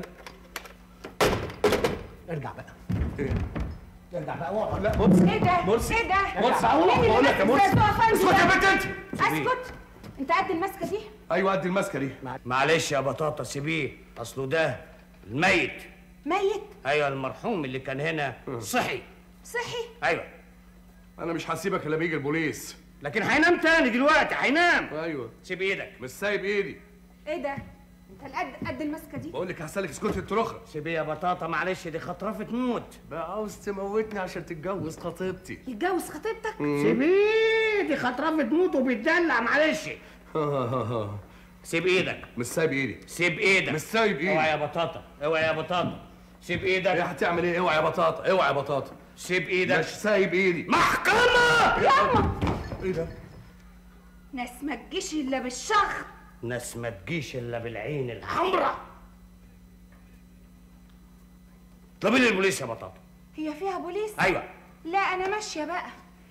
ارجع بقى إيه؟ ارجع بقى واقعد لا مرسي ايه ده؟ مرسي ايه ده؟ مرسي مين اللي بقول لك يا ماسك مرسي زي الزعفان اسكت يا ده؟ بنت انت اسكت انت قد المسكه دي؟ ايوه قد الماسكه دي معلش يا بطاطا سيبيه اصله ده الميت ميت ايوه المرحوم اللي كان هنا صحي صحي ايوه انا مش هسيبك لما يجي البوليس لكن هينام تاني دلوقتي هينام ايوه سيب ايدك مش سايب ايدي ايه ده؟ انت قد قد المسكه دي؟ بقول لك هسلك اسكتي انت الاخرى سيبيه يا بطاطا معلش دي خطرفه موت بقى عاوز تموتني عشان تتجوز خطيبتي يتجوز خطيبتك؟ سيبيه دي خطرفه موت وبيتدلع معلش سيب ايدك مش سايب ايدي سيب ايدك مش سايب اوعى ايدي يا بطاطا اوعى يا بطاطا سيب ايه ايدك هتعمل ايه اوعى يا بطاطا اوعى يا بطاطا سيب ايدك مش سايب ايدي محكمة ايه ده ناس ما تجيش الا بالشخ ناس ما تجيش الا بالعين الحمراء طب لي البوليس يا بطاطا هي فيها بوليس؟ ايوه لا انا ماشيه بقى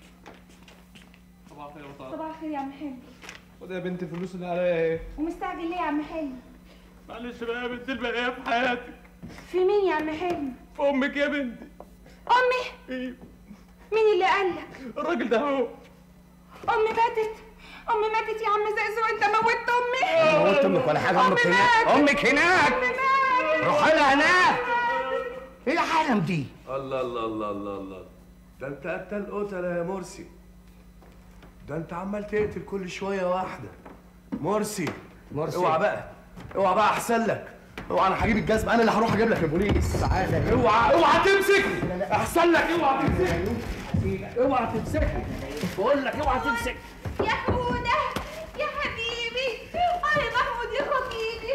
صباح الخير يا بطاطا صباح الخير يا عم حلمي خد يا بنت الفلوس اللي عليا ايه ومستعجل ليه يا عم حلمي؟ معلش بقى يا بنت البقيه في حياتك في مين يا عم حلمي؟ في امك يا بنتي امي ايه مين اللي قال لك؟ الراجل ده اهو امي ماتت امي ماتت يا عم زقزو انت موتت امي ما قلت امك ولا حاجه امك أمي هناك ماتت. امك هناك امي ماتت روح لها هناك ايه العالم دي الله الله الله الله الله ده انت قتل قتله يا مرسي ده انت عمال تقتل كل شويه واحده مرسي مرسي. اوعى بقى اوعى بقى احسن لك اوعى انا هجيب الجزمه انا اللي هروح اجيب لك البوليس تعالى اوعى اوعى تمسكني احسن لك اوعى تمسكني اوعى تمسكني بقول لك اوعى تمسك يا حودة يا حبيبي اه يا محمود يا خطيبي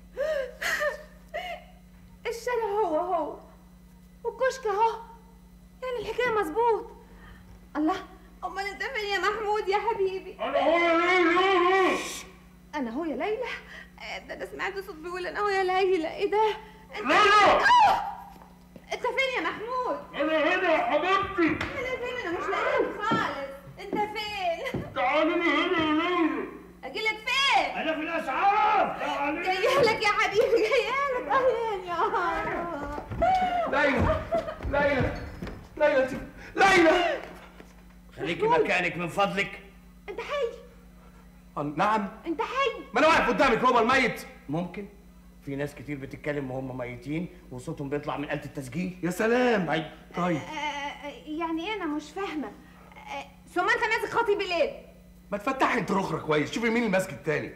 الشارع هو هو والكشك اهو يعني الحكايه مظبوط الله امال انت فين يا محمود يا حبيبي انا هو ليلى انا هو يا ليلى آه، ده انا سمعت صوت بيقول انا هو يا ليلى ايه ده انت ليلى! آه! انت فين يا محمود انا هنا يا حبيبتي انا فين انا مش لاقيك خالص انت فين تعالي لي هنا يا ليلى اجيلك فين انا في الاسعاف تعالي جايه لك يا حبيبي جايه لك اهلا يا ليلى ليلى ليلى انت ليلى خليكي مكانك من فضلك انت حي نعم انت حي ما انا واقف قدامك هو الميت ممكن في ناس كتير بتتكلم وهم ميتين وصوتهم بيطلع من آلة التسجيل يا سلام طيب طيب آه يعني ايه انا مش فاهمه آه ثم انت ماسك خطيبي ليه ما تفتحي انت رخرة كويس شوفي مين اللي ماسك التاني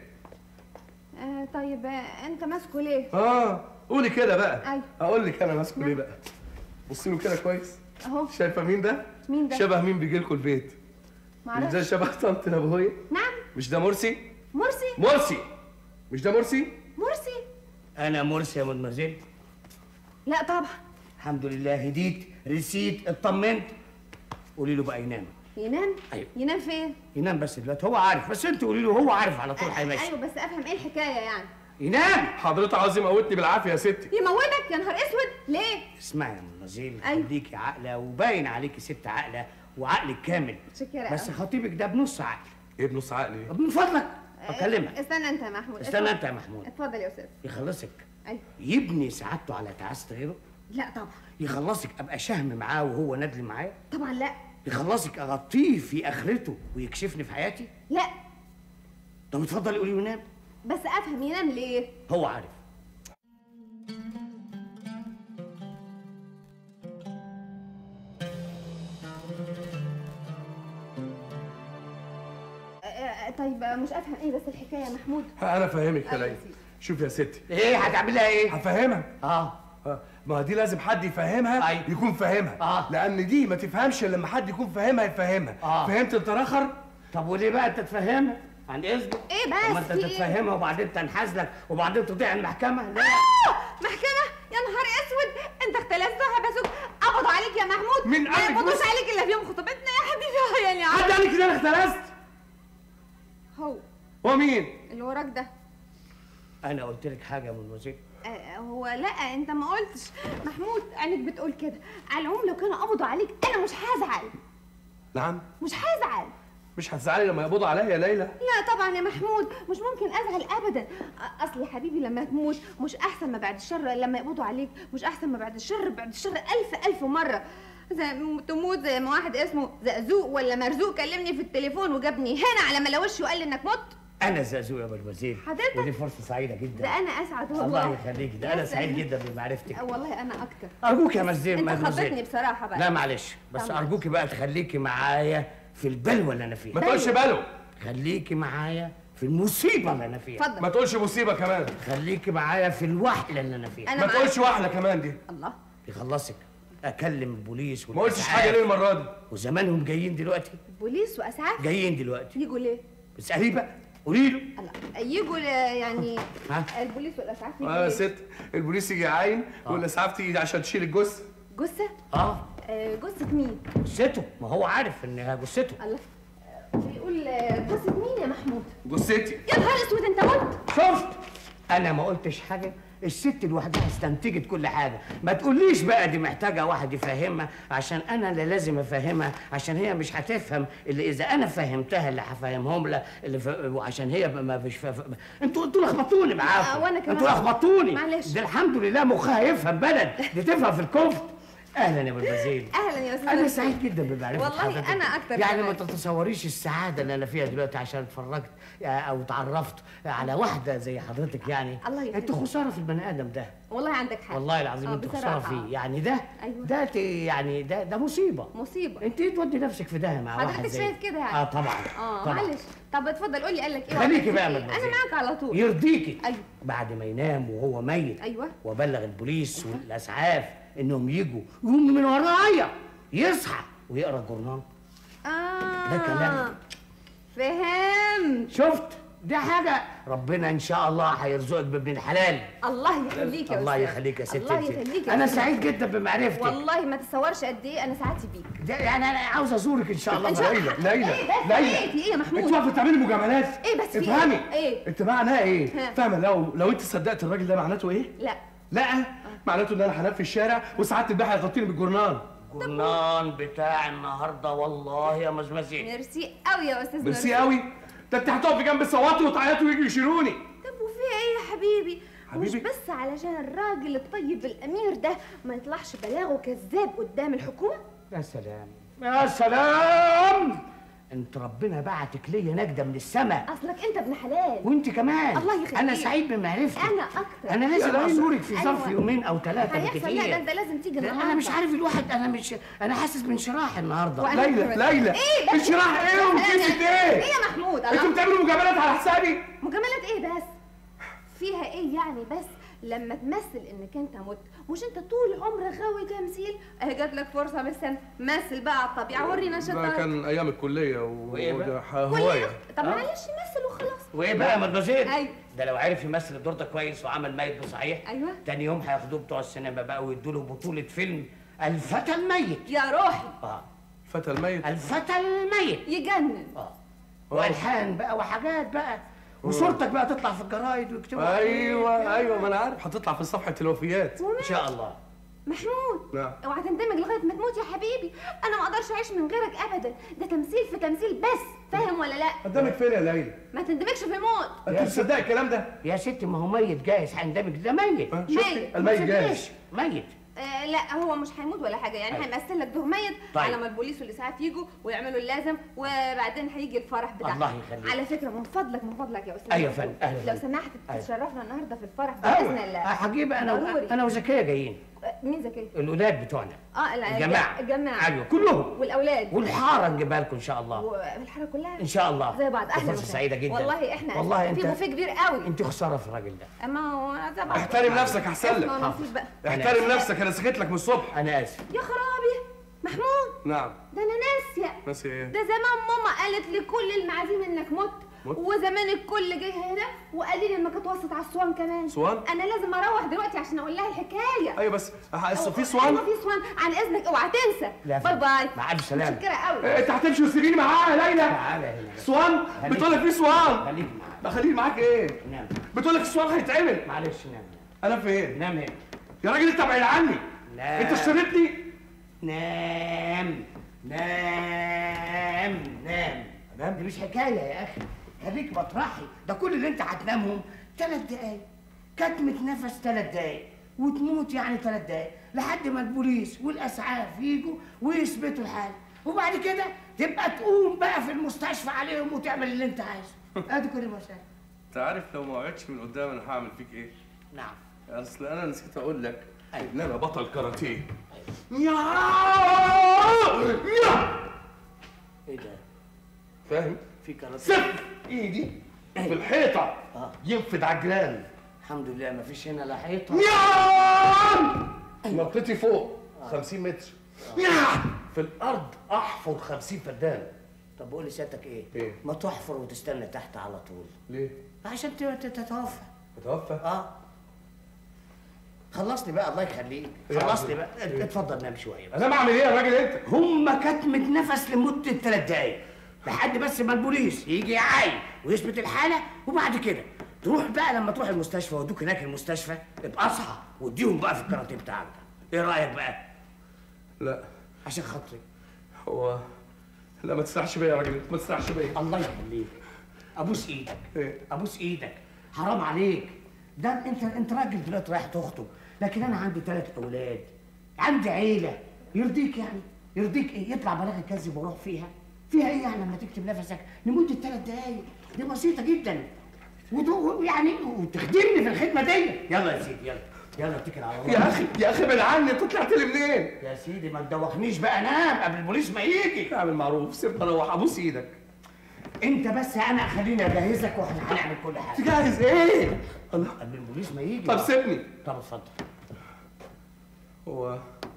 آه طيب آه انت ماسكه ليه اه قولي كده بقى أيوة. اقول لك انا ماسكه ليه بقى بصي له كده كويس اهو شايفه مين ده مين ده؟ شبه مين بيجي لكم البيت مش ده معرفش شبه طنط نبويه نعم مش ده مرسي مرسي مرسي مش ده مرسي مرسي انا مرسي يا مدمزيل لا طبعا الحمد لله هديت رسيت اطمنت قولي له بقى ينام ينام أيوة. ينام فين ينام بس دلوقتي هو عارف بس انت قولي له هو عارف على طول هيمشي ايوه بس افهم ايه الحكايه يعني ينام حضرتك عاوز يموتني بالعافيه يا ستي يموتك يا نهار اسود ليه اسمعي يا مدمزيل أيوة. خليكي عاقله وباين عليكي ست عاقله وعقلك كامل متشكرة بس أوي. خطيبك ده بنص عقل ايه بنص عقلي طب من فضلك بكلمك استنى انت يا محمود استنى اتفضل. انت يا محمود اتفضل يا استاذ يخلصك ايوه يبني سعادته على تعاسة غيره لا طبعا يخلصك ابقى شهم معاه وهو ندل معايا طبعا لا يخلصك اغطيه في اخرته ويكشفني في حياتي لا طب اتفضل قولي له نام بس افهم ينام ليه هو عارف آه، آه، طيب آه، مش افهم ايه بس الحكايه يا محمود انا فاهمك يا أيوة ليلى يا سيدي. شوف يا ستي ايه هتعمل لها ايه هفهمها اه آه، ما دي لازم حد يفهمها أيوة. يكون فاهمها آه. لان دي ما تفهمش الا لما حد يكون فاهمها يفهمها آه. فهمت انت رخر طب وليه بقى انت تفهمها عن اذنك ايه طب ما بس انت في إيه؟ تتفهمها وبعدين تنحاز لك وبعدين تضيع المحكمه لا آه، محكمه يا نهار اسود انت اختلست وحبسوك قبضوا عليك يا محمود مين ما قالك يقبضوش بس؟ عليك الا في يوم خطوبتنا يا حبيبي يعني حد قال لك ان انا اختلست هو هو مين اللي وراك ده انا قلت لك حاجه يا منوزيل آه، هو لا انت ما قلتش محمود عينك بتقول كده على العموم لو كانوا قبضوا عليك انا مش هزعل نعم مش هزعل مش هتزعلي لما يقبضوا عليا يا ليلى لا طبعا يا محمود مش ممكن ازعل ابدا أ- اصل يا حبيبي لما تموت مش احسن ما بعد الشر لما يقبضوا عليك مش احسن ما بعد الشر بعد الشر الف الف مره زي م- تموت زي ما واحد اسمه زقزوق ولا مرزوق كلمني في التليفون وجابني هنا على ملوشي وقال لي انك مت انا زازو يا مدمزيل حضرتك؟ ودي فرصه سعيده جدا ده انا اسعد والله الله يخليك ده يا انا سعيد سلام. جدا بمعرفتك أه والله انا اكتر ارجوك يا مزيل انت مدمزيل خضتني بصراحه بقى لا معلش بس طبعا. ارجوكي بقى تخليكي معايا في البلوه اللي انا ما فيها تقولش باله خليكي معايا في المصيبه اللي انا فيها ما اتفضل تقولش مصيبه كمان خليكي معايا في الوحله اللي انا فيها انا ما معاك. تقولش واحده كمان دي الله يخلصك اكلم البوليس ما قلتش والإسعاف. حاجه ليه المره دي وزمانهم جايين دلوقتي بوليس واسعاف جايين دلوقتي يجوا ليه اساليه بقى قولي له الله يجوا ل- يعني ها؟ البوليس والاسعاف يجوا اه يا ليه؟ ست البوليس يجي يعاين والاسعاف تيجي عشان تشيل الجثه جثه اه آه، جثه مين جثته ما هو عارف انها جثته الله بيقول آه، جثة مين يا محمود؟ جثتي يا نهار اسود انت قلت شفت انا ما قلتش حاجه الست لوحدها استنتجت كل حاجه ما تقوليش بقى دي محتاجه واحد يفهمها عشان انا اللي لازم افهمها عشان هي مش هتفهم اللي اذا انا فهمتها اللي هفهمهم لها اللي ف... وعشان هي ما فيش ف... ف... انتوا انتوا لخبطوني معاكم آه، وأنا كمان. انتوا لخبطوني معلش. ده الحمد لله مخها يفهم بلد دي تفهم في الكفت اهلا يا ابو البزيل اهلا يا استاذ انا نبيل. سعيد جدا بمعرفتك والله حضرتك. أنا أكتر يعني ما كمان. تتصوريش السعاده اللي انا فيها دلوقتي عشان اتفرجت او اتعرفت على واحده زي حضرتك يعني الله يخليك. انت خساره في البني ادم ده والله عندك حق والله العظيم آه، انت خساره بصراحة. فيه يعني ده أيوة. ده ت- يعني ده ده مصيبه مصيبه انت ايه تودي نفسك في ده مع واحد حضرتك زي شايف كده يعني اه طبعا اه طبعا معلش طب اتفضل قول لي قال لك ايه خليكي وعمل بقى فيك من إيه؟ انا الوزير. معاك على طول يرضيكي أيوة. بعد ما ينام وهو ميت أيوة. وابلغ البوليس والاسعاف انهم يجوا يقوم من ورايا يصحى ويقرا الجورنال اه ده كلام. فهمت شفت دي حاجة ربنا إن شاء الله هيرزقك بابن الحلال الله يخليك يا الله أستاذ. يخليك يا ستي الله انت. يخليك يا أنا أستاذ. سعيد جدا بمعرفتك والله ما تتصورش قد ايه انا سعادتي بيك ده يعني أنا عاوز أزورك إن شاء الله إن شاء ليلى الله. ليلى ايه بس ليلى ايه في ايه يا انت محمود واقفه تعملي مجاملات ايه بس في إيه؟ افهمي إيه؟ انت معناها ها. ايه فاهمه لو لو انت صدقت الراجل ده معناته ايه لا لا معناته ان انا هنام في الشارع وساعات البحر هيغطيني بالجورنال الجورنال بتاع النهاردة والله يا مزمزي ميرسي قوي يا استاذ ميرسي قوي ده انت هتقفي جنب الصواتي وتعيطي ويجوا يشيلوني طب وفي ايه يا حبيبي مش حبيبي؟ بس علشان الراجل الطيب الامير ده ما يطلعش بلاغه كذاب قدام الحكومه يا سلام يا سلام انت ربنا بعتك ليا نجدة من السماء اصلك انت ابن حلال وانت كمان الله يخليك. انا سعيد بمعرفتك انا اكتر انا لازم ليلى. ازورك في ظرف أيوة. يومين او ثلاثه هيحصل لا ده بالكثير انت لازم تيجي لا، النهارده انا مش عارف الواحد انا مش انا حاسس بانشراح النهارده وأنا- ليلى ليلى ايه بس انشراح ايه وكيسة ايه ايه يا محمود انتوا الله بتعملوا مجاملات على حسابي مجاملات ايه بس فيها ايه يعني بس لما تمثل انك انت مت مش انت طول عمرك غاوي تمثيل اهي جات لك فرصه بس مثل بقى على الطبيعه ورينا ده شطارتك كان ايام الكليه وإيه بقى؟ وده ح- كل هوايه طب آه. معلش مثل وخلاص وايه بقى يا مدمزيل أيوة. ده لو عرف يمثل الدور ده كويس وعمل ميت بصحيح أيوة. تاني يوم هياخدوه بتوع السينما بقى ويدوا له بطوله فيلم الفتى الميت يا روحي اه فتى الميت الفتى الميت يجنن اه والحان بقى وحاجات بقى وصورتك بقى تطلع في الجرايد ويكتبوا ايوه ايوه ما انا عارف هتطلع في صفحه الوفيات ان شاء الله محمود نعم. اوعى تندمج لغايه ما تموت يا حبيبي انا ما اقدرش اعيش من غيرك ابدا ده تمثيل في تمثيل بس فاهم ولا لا قدامك فين يا ليلى ما تندمجش في الموت انت مصدق الكلام ده يا ستي ما هو ميت جايز هيندمج ده ميت ها، شفتي ميت. الميت ما جاي تصدقش. ميت آه لا هو مش هيموت ولا حاجه يعني أيوة. هيمثل لك دور ميت طيب. على ما البوليس والاسعاف يجوا ويعملوا اللازم وبعدين هيجي الفرح بتاعك الله يخليك. على فكره من فضلك من فضلك يا استاذ أيوة محمود، فندم، أهلا لو بيك. سمحت أيوة. تشرفنا النهارده في الفرح أيوة. باذن الله هجيب انا ضروري. انا وزكيه جايين آه، مين زكي الاولاد بتوعنا اه لا الجماعه الجماعه ايوه كلهم والاولاد والحاره نجيبها لكم ان شاء الله والحاره كلها ان شاء الله زي بعض اهلا فرصه وسهلا. سعيده جدا والله احنا والله انت في بوفيه كبير قوي انت خساره في الراجل ده اما هو زي بعض احترم نفسك احسن لك اسمع نصيب بقى احترم نفسك انا سكت لك من الصبح انا اسف يا خرابي محمود نعم ده انا ناسيه ناسي ايه ده زمان ماما قالت لكل المعازيم انك مت مت؟ وزمان الكل جه هنا وقال لي انك اتوسط على الصوان كمان صوان؟ انا لازم اروح دلوقتي عشان اقول لها الحكايه ايوه بس ه- في أيوة، صوان في صوان عن اذنك اوعى تنسى لا، باي باي مع ألف سلامة. متشكره قوي إيه، انت هتمشي وتسيبيني معاها يا ليلى تعالى هنا صوان خليك. بتقول لك في صوان خليك معايا بخليك معاك ايه نام بتقول لك الصوان هيتعمل معلش نام انا فين نام هنا يا راجل انت بعيد عني لا. انت اشتريتني نام نام نام نام دي مش حكايه يا اخي خليك مطرحي ده كل اللي انت هتنامهم ثلاث دقايق كتمة نفس ثلاث دقايق وتموت يعني ثلاث دقايق لحد ما البوليس والاسعاف يجوا ويثبتوا الحاله وبعد كده تبقى تقوم بقى في المستشفى عليهم وتعمل اللي انت عايزه ادي كل المسائل انت عارف لو ما وعدتش من قدام انا هعمل فيك ايه نعم اصل انا نسيت اقول لك أيوة. ان انا بطل كاراتيه يا يا ايه ده فاهم في كراتيه سف ايدي في الحيطه آه. ينفد عجلان الحمد لله ما فيش هنا لا حيطه يا نطيتي فوق 50 متر يا في الارض احفر 50 فدان طب قول لي سيادتك ايه إيه؟ ما تحفر وتستنى تحت على طول ليه؟ عشان ت- ت- تتوفى متوفى؟ اه خلصني بقى الله يخليك إيه خلصني عايز- بقى إيه؟ اتفضل نام شويه بس. انا بعمل ايه يا راجل انت؟ هم كتمة نفس لمدة ثلاث دقايق لحد بس ما البوليس يجي يعاين ويثبت الحالة وبعد كده تروح بقى لما تروح المستشفى ويودوك هناك المستشفى ابقى اصحى واديهم بقى في الكاراتيه بتاعك ده ايه رأيك بقى؟ لا عشان خاطري هو لا ما تسرحش بيا يا راجل انت ما تسرحش بيا الله يخليك ابوس ايدك إيه؟ ابوس ايدك حرام عليك ده انت انت راجل دلوقتي رايح تخطب لكن انا عندي ثلاث اولاد عندي عيله يرضيك يعني يرضيك ايه يطلع بلاغه كذب واروح فيها فيها ايه يعني لما تكتب نفسك لمده ثلاث دقايق دي بسيطه جدا ودو يعني وتخدمني في الخدمه دي يلا يا سيدي يلا يلا اتكل على الله يا اخي يا اخي ابعد عني انت طلعت لي منين؟ يا سيدي ما تدوخنيش بقى نام قبل البوليس ما يجي اعمل معروف سيبني اروح ابوس ايدك انت بس انا خليني اجهزك واحنا هنعمل كل حاجه تجهز ايه؟ الله قبل البوليس ما يجي طب سيبني طب اتفضل هو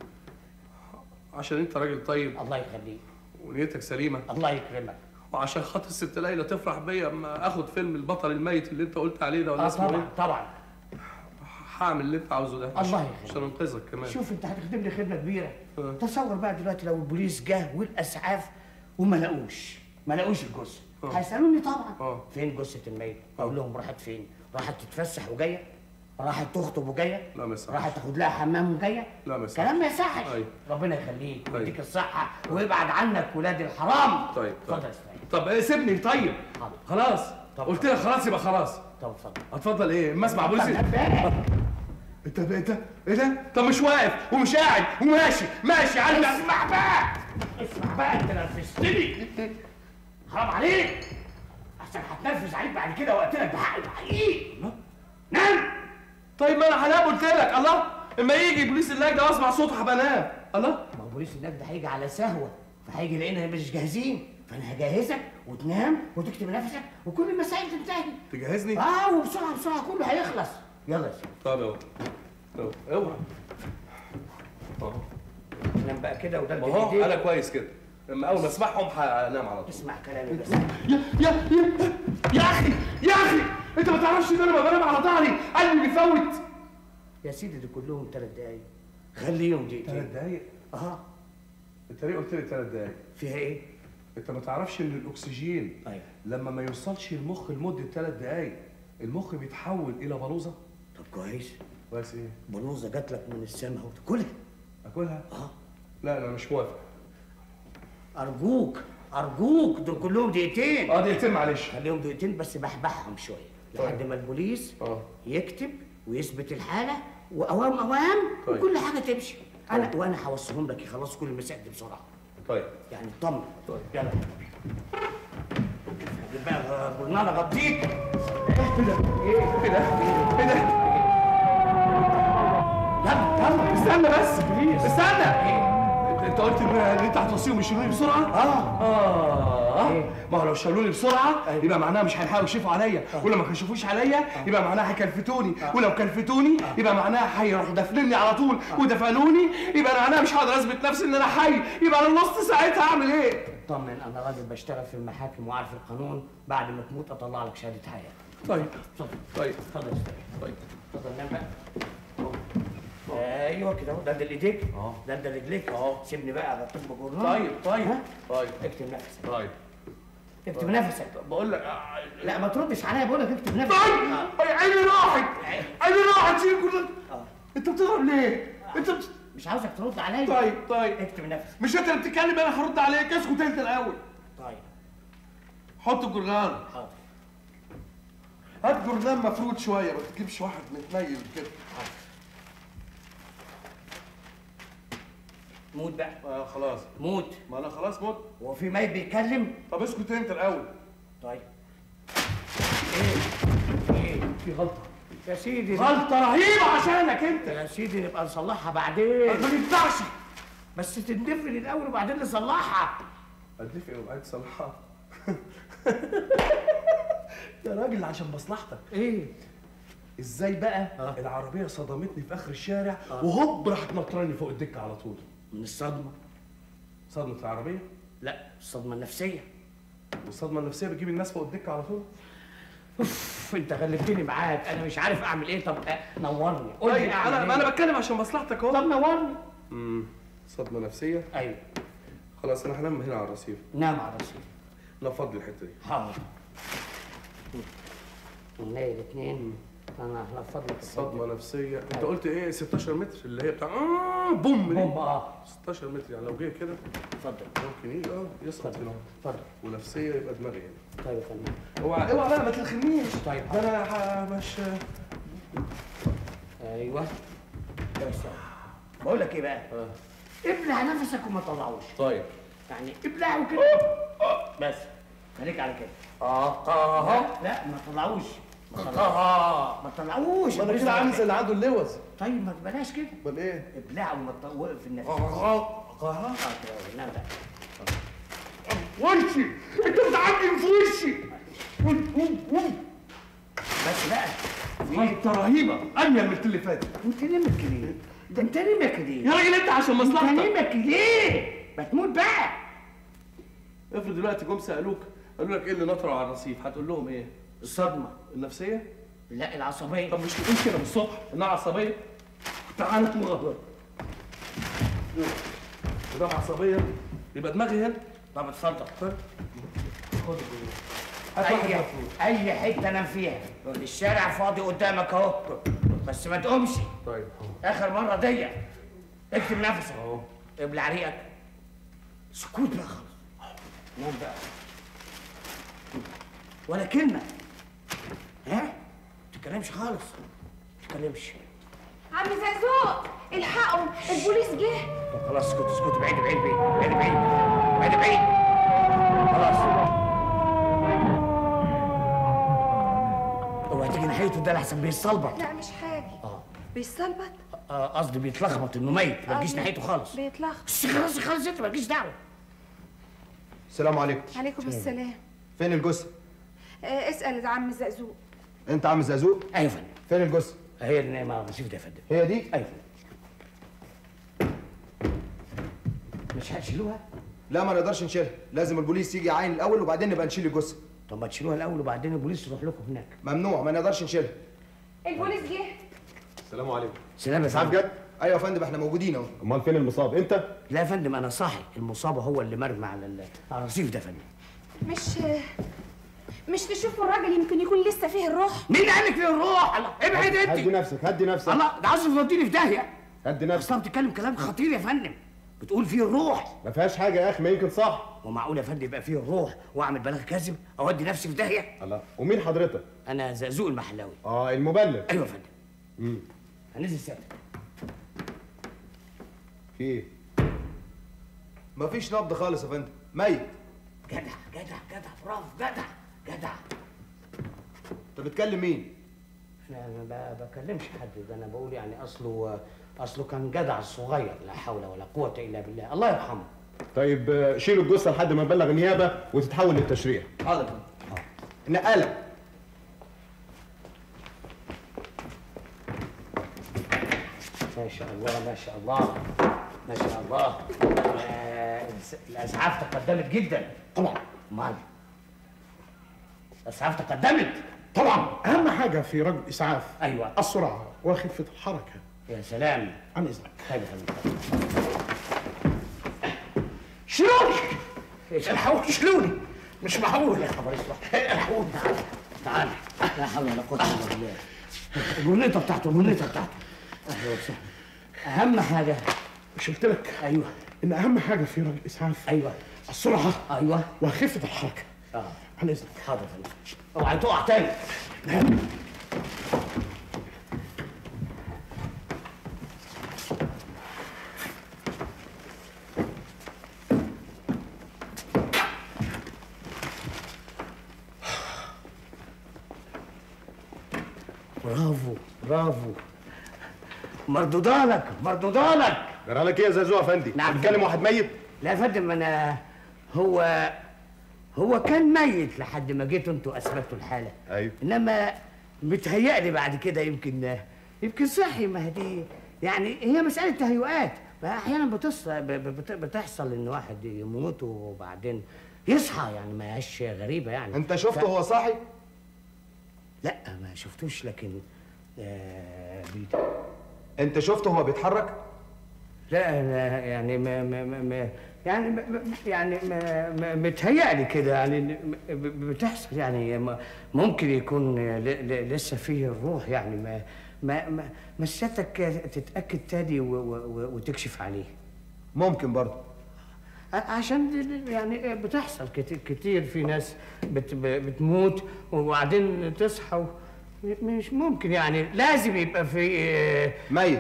عشان انت راجل طيب الله يخليك ونيتك سليمه الله يكرمك وعشان خاطر الست ليلى تفرح بيا اما اخد فيلم البطل الميت اللي انت قلت عليه ده ولا اه اسمه طبعا ايه؟ طبعا هعمل اللي انت عاوزه ده الله عشان- يخليك. عشان انقذك كمان شوف انت هتخدمني خدمه كبيره اه. تصور بقى دلوقتي لو البوليس جه والاسعاف وما لقوش ما لقوش الجثه اه. هيسالوني طبعا اه. فين جثه الميت اه. اقول لهم راحت فين راحت تتفسح وجايه راحت تخطب وجايه لا ما يصحش. راحت تاخد لها حمام وجايه لا ما يصحش. كلام ما يصحش ايوه. ربنا يخليك طيب. ويديك الصحه ويبعد عنك ولاد الحرام طيب اتفضل طيب يا اسماعيل طب ايه سيبني طيب حاضر. خلاص طب. قلت لك خلاص يبقى خلاص طب اتفضل اتفضل ايه اما اسمع بوليس طب نبهك. انت انت ايه ده طب مش واقف ومش قاعد وماشي ماشي على اسمع بقى اسمع بقى انت نرفزتني حرام عليك عشان هتنرفز عليك بعد كده وقت لك بحق الحقيقي نام طيب ما انا هنام قلت لك الله اما يجي بوليس اللجنه واسمع صوته هبقى انام الله ما هو بوليس هناك ده هيجي على سهوه فهيجي لقينا مش جاهزين فانا هجهزك وتنام وتكتب نفسك وكل المسائل تنتهي تجهزني اه وبسرعه بسرعه كله هيخلص يلا يا سيدي طب اهو اهو اوعى اهو نام بقى كده وده ما هو انا كويس كده اما اول ما اسمعهم هنام على طول اسمع كلامي بس يا يا يا يا اخي يا اخي انت ما تعرفش ان انا لما بنام على ظهري قلبي بيفوت يا سيدي دول كلهم ثلاث دقايق خليهم ثلاث دقيقتين دقايق اه انت ليه قلت لي ثلاث دقايق فيها ايه؟ انت ما تعرفش ان الاكسجين ايوه لما ما يوصلش المخ لمده ثلاث دقايق المخ بيتحول الى بلوزه طب كويس كويس ايه بلوزه جات لك من السما وتاكلها اكلها اه لا انا مش موافق ارجوك ارجوك دول كلهم دقيقتين اه دقيقتين معلش خليهم دقيقتين بس بحبحهم شويه لحد ما البوليس اه يكتب ويثبت الحاله واوام اوام طيب. وكل حاجه تمشي انا وانا هوصيهم لك يخلصوا كل المسائل دي بسرعه طيب يعني اطمن طيب. يلا هجيب بقى جرنانه غطيك ايه ده ايه ده ايه ده يلا يلا استنى بس استنى انت انت قلت ان ان انت هتوصيهم يشيلوني بسرعه اه اه إيه؟ ما هو لو شالوني بسرعه أيوة. يبقى معناها مش هيلحقوا يشوفوا عليا ولو ما كشفوش عليا يبقى معناها هيكلفتوني ولو كلفتوني يبقى معناها هيروحوا دافنيني على طول ودفنوني يبقى معناها مش هقدر اثبت نفسي ان انا حي يبقى انا نص ساعتها اعمل ايه اطمن انا راجل بشتغل في المحاكم وعارف القانون بعد ما تموت اطلع لك شهاده حياه طيب اتفضل طيب اتفضل يا أستاذ. طيب اتفضل نام بقى ايوه كده اهو دندل ايديك اه. دندل رجليك اه. سيبني بقى اغطيك بجرنان طيب طيب ها؟ طيب اكتب نفسك طيب اكتب نفسك بقول لك لا ما تردش عليا بقول لك اكتب نفسك طيب عيني راحت عيني راحت شيل كل اه. انت بتضرب ليه؟ انت بت... مش عاوزك ترد عليا طيب طيب اكتم نفس مش انت اللي بتتكلم انا هرد عليك اسكت انت الاول طيب حط الجرنان حاضر هات جرنان مفروض شويه ما تجيبش واحد متنيل كده موت بقى آه خلاص موت ما انا خلاص مت هو في ميت بيتكلم طب اسكت انت الاول طيب ايه ايه في غلطه يا سيدي غلطه رهيبه عشانك انت يا سيدي نبقى نصلحها بعدين ما ينفعش بس تندفن الاول وبعدين نصلحها اتفق وبعد تصلحها يا راجل عشان مصلحتك ايه ازاي بقى آه. العربيه صدمتني في اخر الشارع وهوب راحت نطراني فوق الدكه على طول من الصدمه صدمه العربيه لا الصدمه النفسيه والصدمه النفسيه بتجيب الناس فوق الدكه على طول اوف انت غلبتني معاك انا مش عارف اعمل ايه طب آه، نورني قول لي طيب اعمل انا ايه انا بتكلم عشان مصلحتك اهو طب نورني امم صدمه نفسيه ايوه خلاص انا هنام هنا على الرصيف نام على راسي نفض لي الحته دي حاضر ونلاقي الاثنين انا هنفض لك صدمه نفسيه انت قلت ايه 16 متر اللي هي بتاع آه بوم دي بوم اه 16 متر يعني لو جه كده اتفضل ممكن يجي اه يسقط هنا اتفضل ونفسيه يبقى دماغي هنا طيب يا فندم اوعى اوعى بقى ما تلخمنيش طيب. ده انا ح- مش ايوه بس بقول لك ايه بقى آه. ابلع نفسك وما تطلعوش طيب يعني ابلعه كده بس خليك على كده اه اه لا ما تطلعوش ما تطلعوش ما تطلعوش ما انا كده عامل زي اللي عنده اللوز طيب ما تبلاش كده امال ايه؟ ابلعه وما تط- وقف النفس اه اه كده نام بقى وشي انت بتعدي في وشي بس بقى غلطه رهيبه انيل من اللي فاتت انت نمك ليه؟ ده انت نمك ليه؟ يا راجل انت عشان انت مصلحتك نمك ليه؟ ما تموت بقى افرض دلوقتي جم سالوك قالوا لك ايه اللي نطروا على الرصيف هتقول لهم ايه؟ الصدمه النفسيه؟ لا العصبيه طب مش تقول كده من الصبح انها عصبيه؟ تعالى مغرب ده عصبيه يبقى دماغي هنا طب اتفضل خد الجنيه. هات واحد اي مفروض اي حته انام فيها الشارع فاضي قدامك اهو بس ما تقومش طيب اخر مره دي اكتم نفسك اهو ابلع ريقك سكوت بقى خالص نام بقى ولا كلمه ها ما تتكلمش خالص ما تتكلمش عم زازوق الحقوا البوليس جه طب خلاص اسكت اسكت بعيد بعيد بعيد بعيد بعيد بعيد بعيد خلاص اوعى تيجي ناحيته ده لحسن بيتصلبط لا مش حاجه اه بيصلبط آه، قصدي بيتلخبط انه ميت ما تجيش آه، ناحيته خالص بيتلخبط بس خلاص خلاص انت ما تجيش دعوه السلام عليكم عليكم السلام فين الجثه آه اسال عم زقزوق انت عم زقزوق ايوه يا فندم فين الجثه هي النعمه على الرصيف ده يا فندم هي دي ايوه يا فندم مش هتشيلوها؟ لا ما نقدرش نشيلها لازم البوليس يجي يعاين الاول وبعدين نبقى نشيل الجثه طب ما تشيلوها الاول وبعدين البوليس يروح لكم هناك ممنوع ما نقدرش نشيلها البوليس جه السلام عليكم سلام يا اسعاف فندم جد ايوه يا فندم احنا موجودين اهو امال فين المصاب انت لا يا فندم انا صاحي المصاب هو اللي مرمى على ال- على الرصيف ده يا فندم مش مش تشوفوا الراجل يمكن يكون لسه فيه الروح مين قال لك فيه الروح؟ الله ابعد هدي انت نفسك هدي نفسك الله ده عاوز توديني في داهيه هدي نفسك اصلا بتتكلم كلام خطير يا فندم بتقول فيه الروح ما فيهاش حاجه يا اخي ما يمكن صح ومعقول يا فندم يبقى فيه الروح واعمل بلاغ كاذب اودي نفسي في داهيه الله ومين حضرتك انا زقزوق المحلاوي اه المبلغ ايوه يا فندم امم هنزل سيادتك في ايه مفيش نبض خالص يا فندم ميت جدع جدع جدع برافو جدع جدع انت بتكلم مين انا ما ب- بكلمش حد ده انا بقول يعني اصله اصله كان جدع صغير لا حول ولا قوه الا بالله الله يرحمه طيب آه، شيلوا الجثه لحد ما نبلغ النيابه وتتحول للتشريح حاضر يا فندم النقاله ما شاء الله ما شاء الله ما شاء الله آه، الاسعاف تقدمت جدا طبعا امال الاسعاف تقدمت طبعا اهم حاجه في رجل اسعاف ايوه السرعه وخفه الحركه يا سلام عن اذنك طيب يا فندم شلوني الحقوني شلوني مش معقول يا خبر اسود الحقوني تعال تعال لا حول ولا قوه الا بالله الجنيطه بتاعته الجنيطه بتاعته اهلا وسهلا اهم حاجه مش قلت لك ايوه ان اهم حاجه في رجل اسعاف ايوه السرعه ايوه وخفه الحركه اه عن اذنك حاضر يا فندم اوعى تقع تاني برافو برافو مردودالك مردودالك جرى لك ايه يا زازو افندي نعم. بتكلم واحد ميت لا يا فندم انا هو هو كان ميت لحد ما جيتوا انتوا اثبتوا الحاله ايوه انما متهيألي بعد كده يمكن يمكن صحي ما هي دي يعني هي مسألة تهيؤات أحيانا بتص... ب- ب- بت- بتحصل إن واحد يموت وبعدين يصحى يعني ما هيش غريبة يعني انت شفته ف- هو صاحي لا ما شفتوش لكن آه بيت... انت شفته هو بيتحرك لا أنا يعني ما ما ما ما يعني ما ما- يعني ما ما متهيألي كده يعني إن ب- ب- بتحصل يعني ما- ممكن يكون ل- ل- لسه فيه الروح يعني ما ما ما ما سيادتك تتأكد تاني و- و- و- وتكشف عليه ممكن برضه ع- عشان ال- يعني بتحصل كتير كتير في ناس بت ب- بتموت وبعدين تصحى و- مش ممكن يعني لازم يبقى في آه، ميت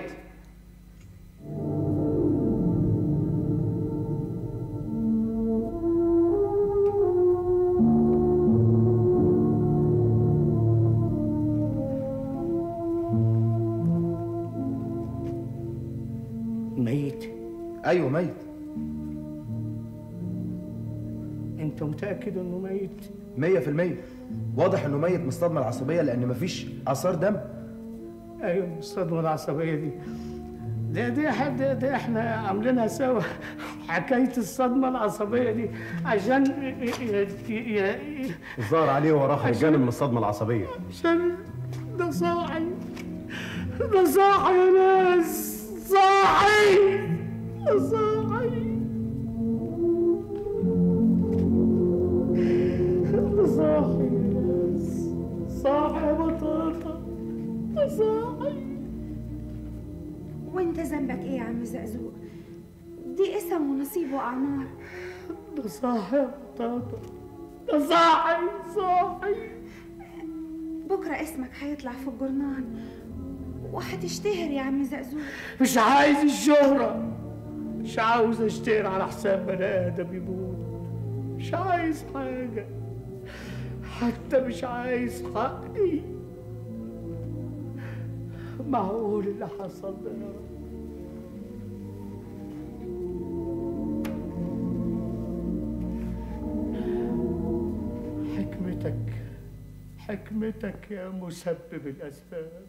ميت ايوه ميت انت متأكد انه ميت مية في المية واضح انه ميت من الصدمة العصبية لان مفيش اثار دم ايوه الصدمه العصبيه دي ده دي حد ده احنا عاملينها سوا حكايه الصدمه العصبيه دي عشان ي- ي- ي- ي- الظاهر عليه وراه هيجنن من الصدمه العصبيه عشان ده صاحي ده صاحي يا ناس صاحي ده صاحي ده صاحي يا ناس صاحي يا بطاطا ده صاحي وانت ذنبك ايه يا عم زقزوق دي اسم ونصيب واعمار ده صاحي يا بطاطا ده صاحي صاحي بكره اسمك هيطلع في الجرنان وهتشتهر يا عم زقزوق مش عايز الشهرة مش عاوز اشتهر على حساب بني آدم يموت مش عايز حاجة حتى مش عايز حقي معقول اللي حصل ده يا رب حكمتك حكمتك يا مسبب الأسباب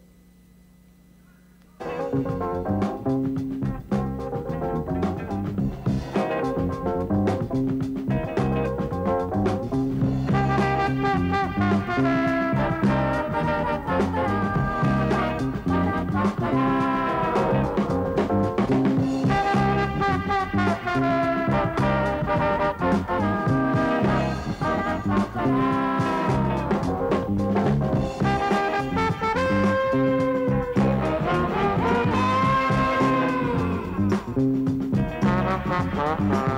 Thank you.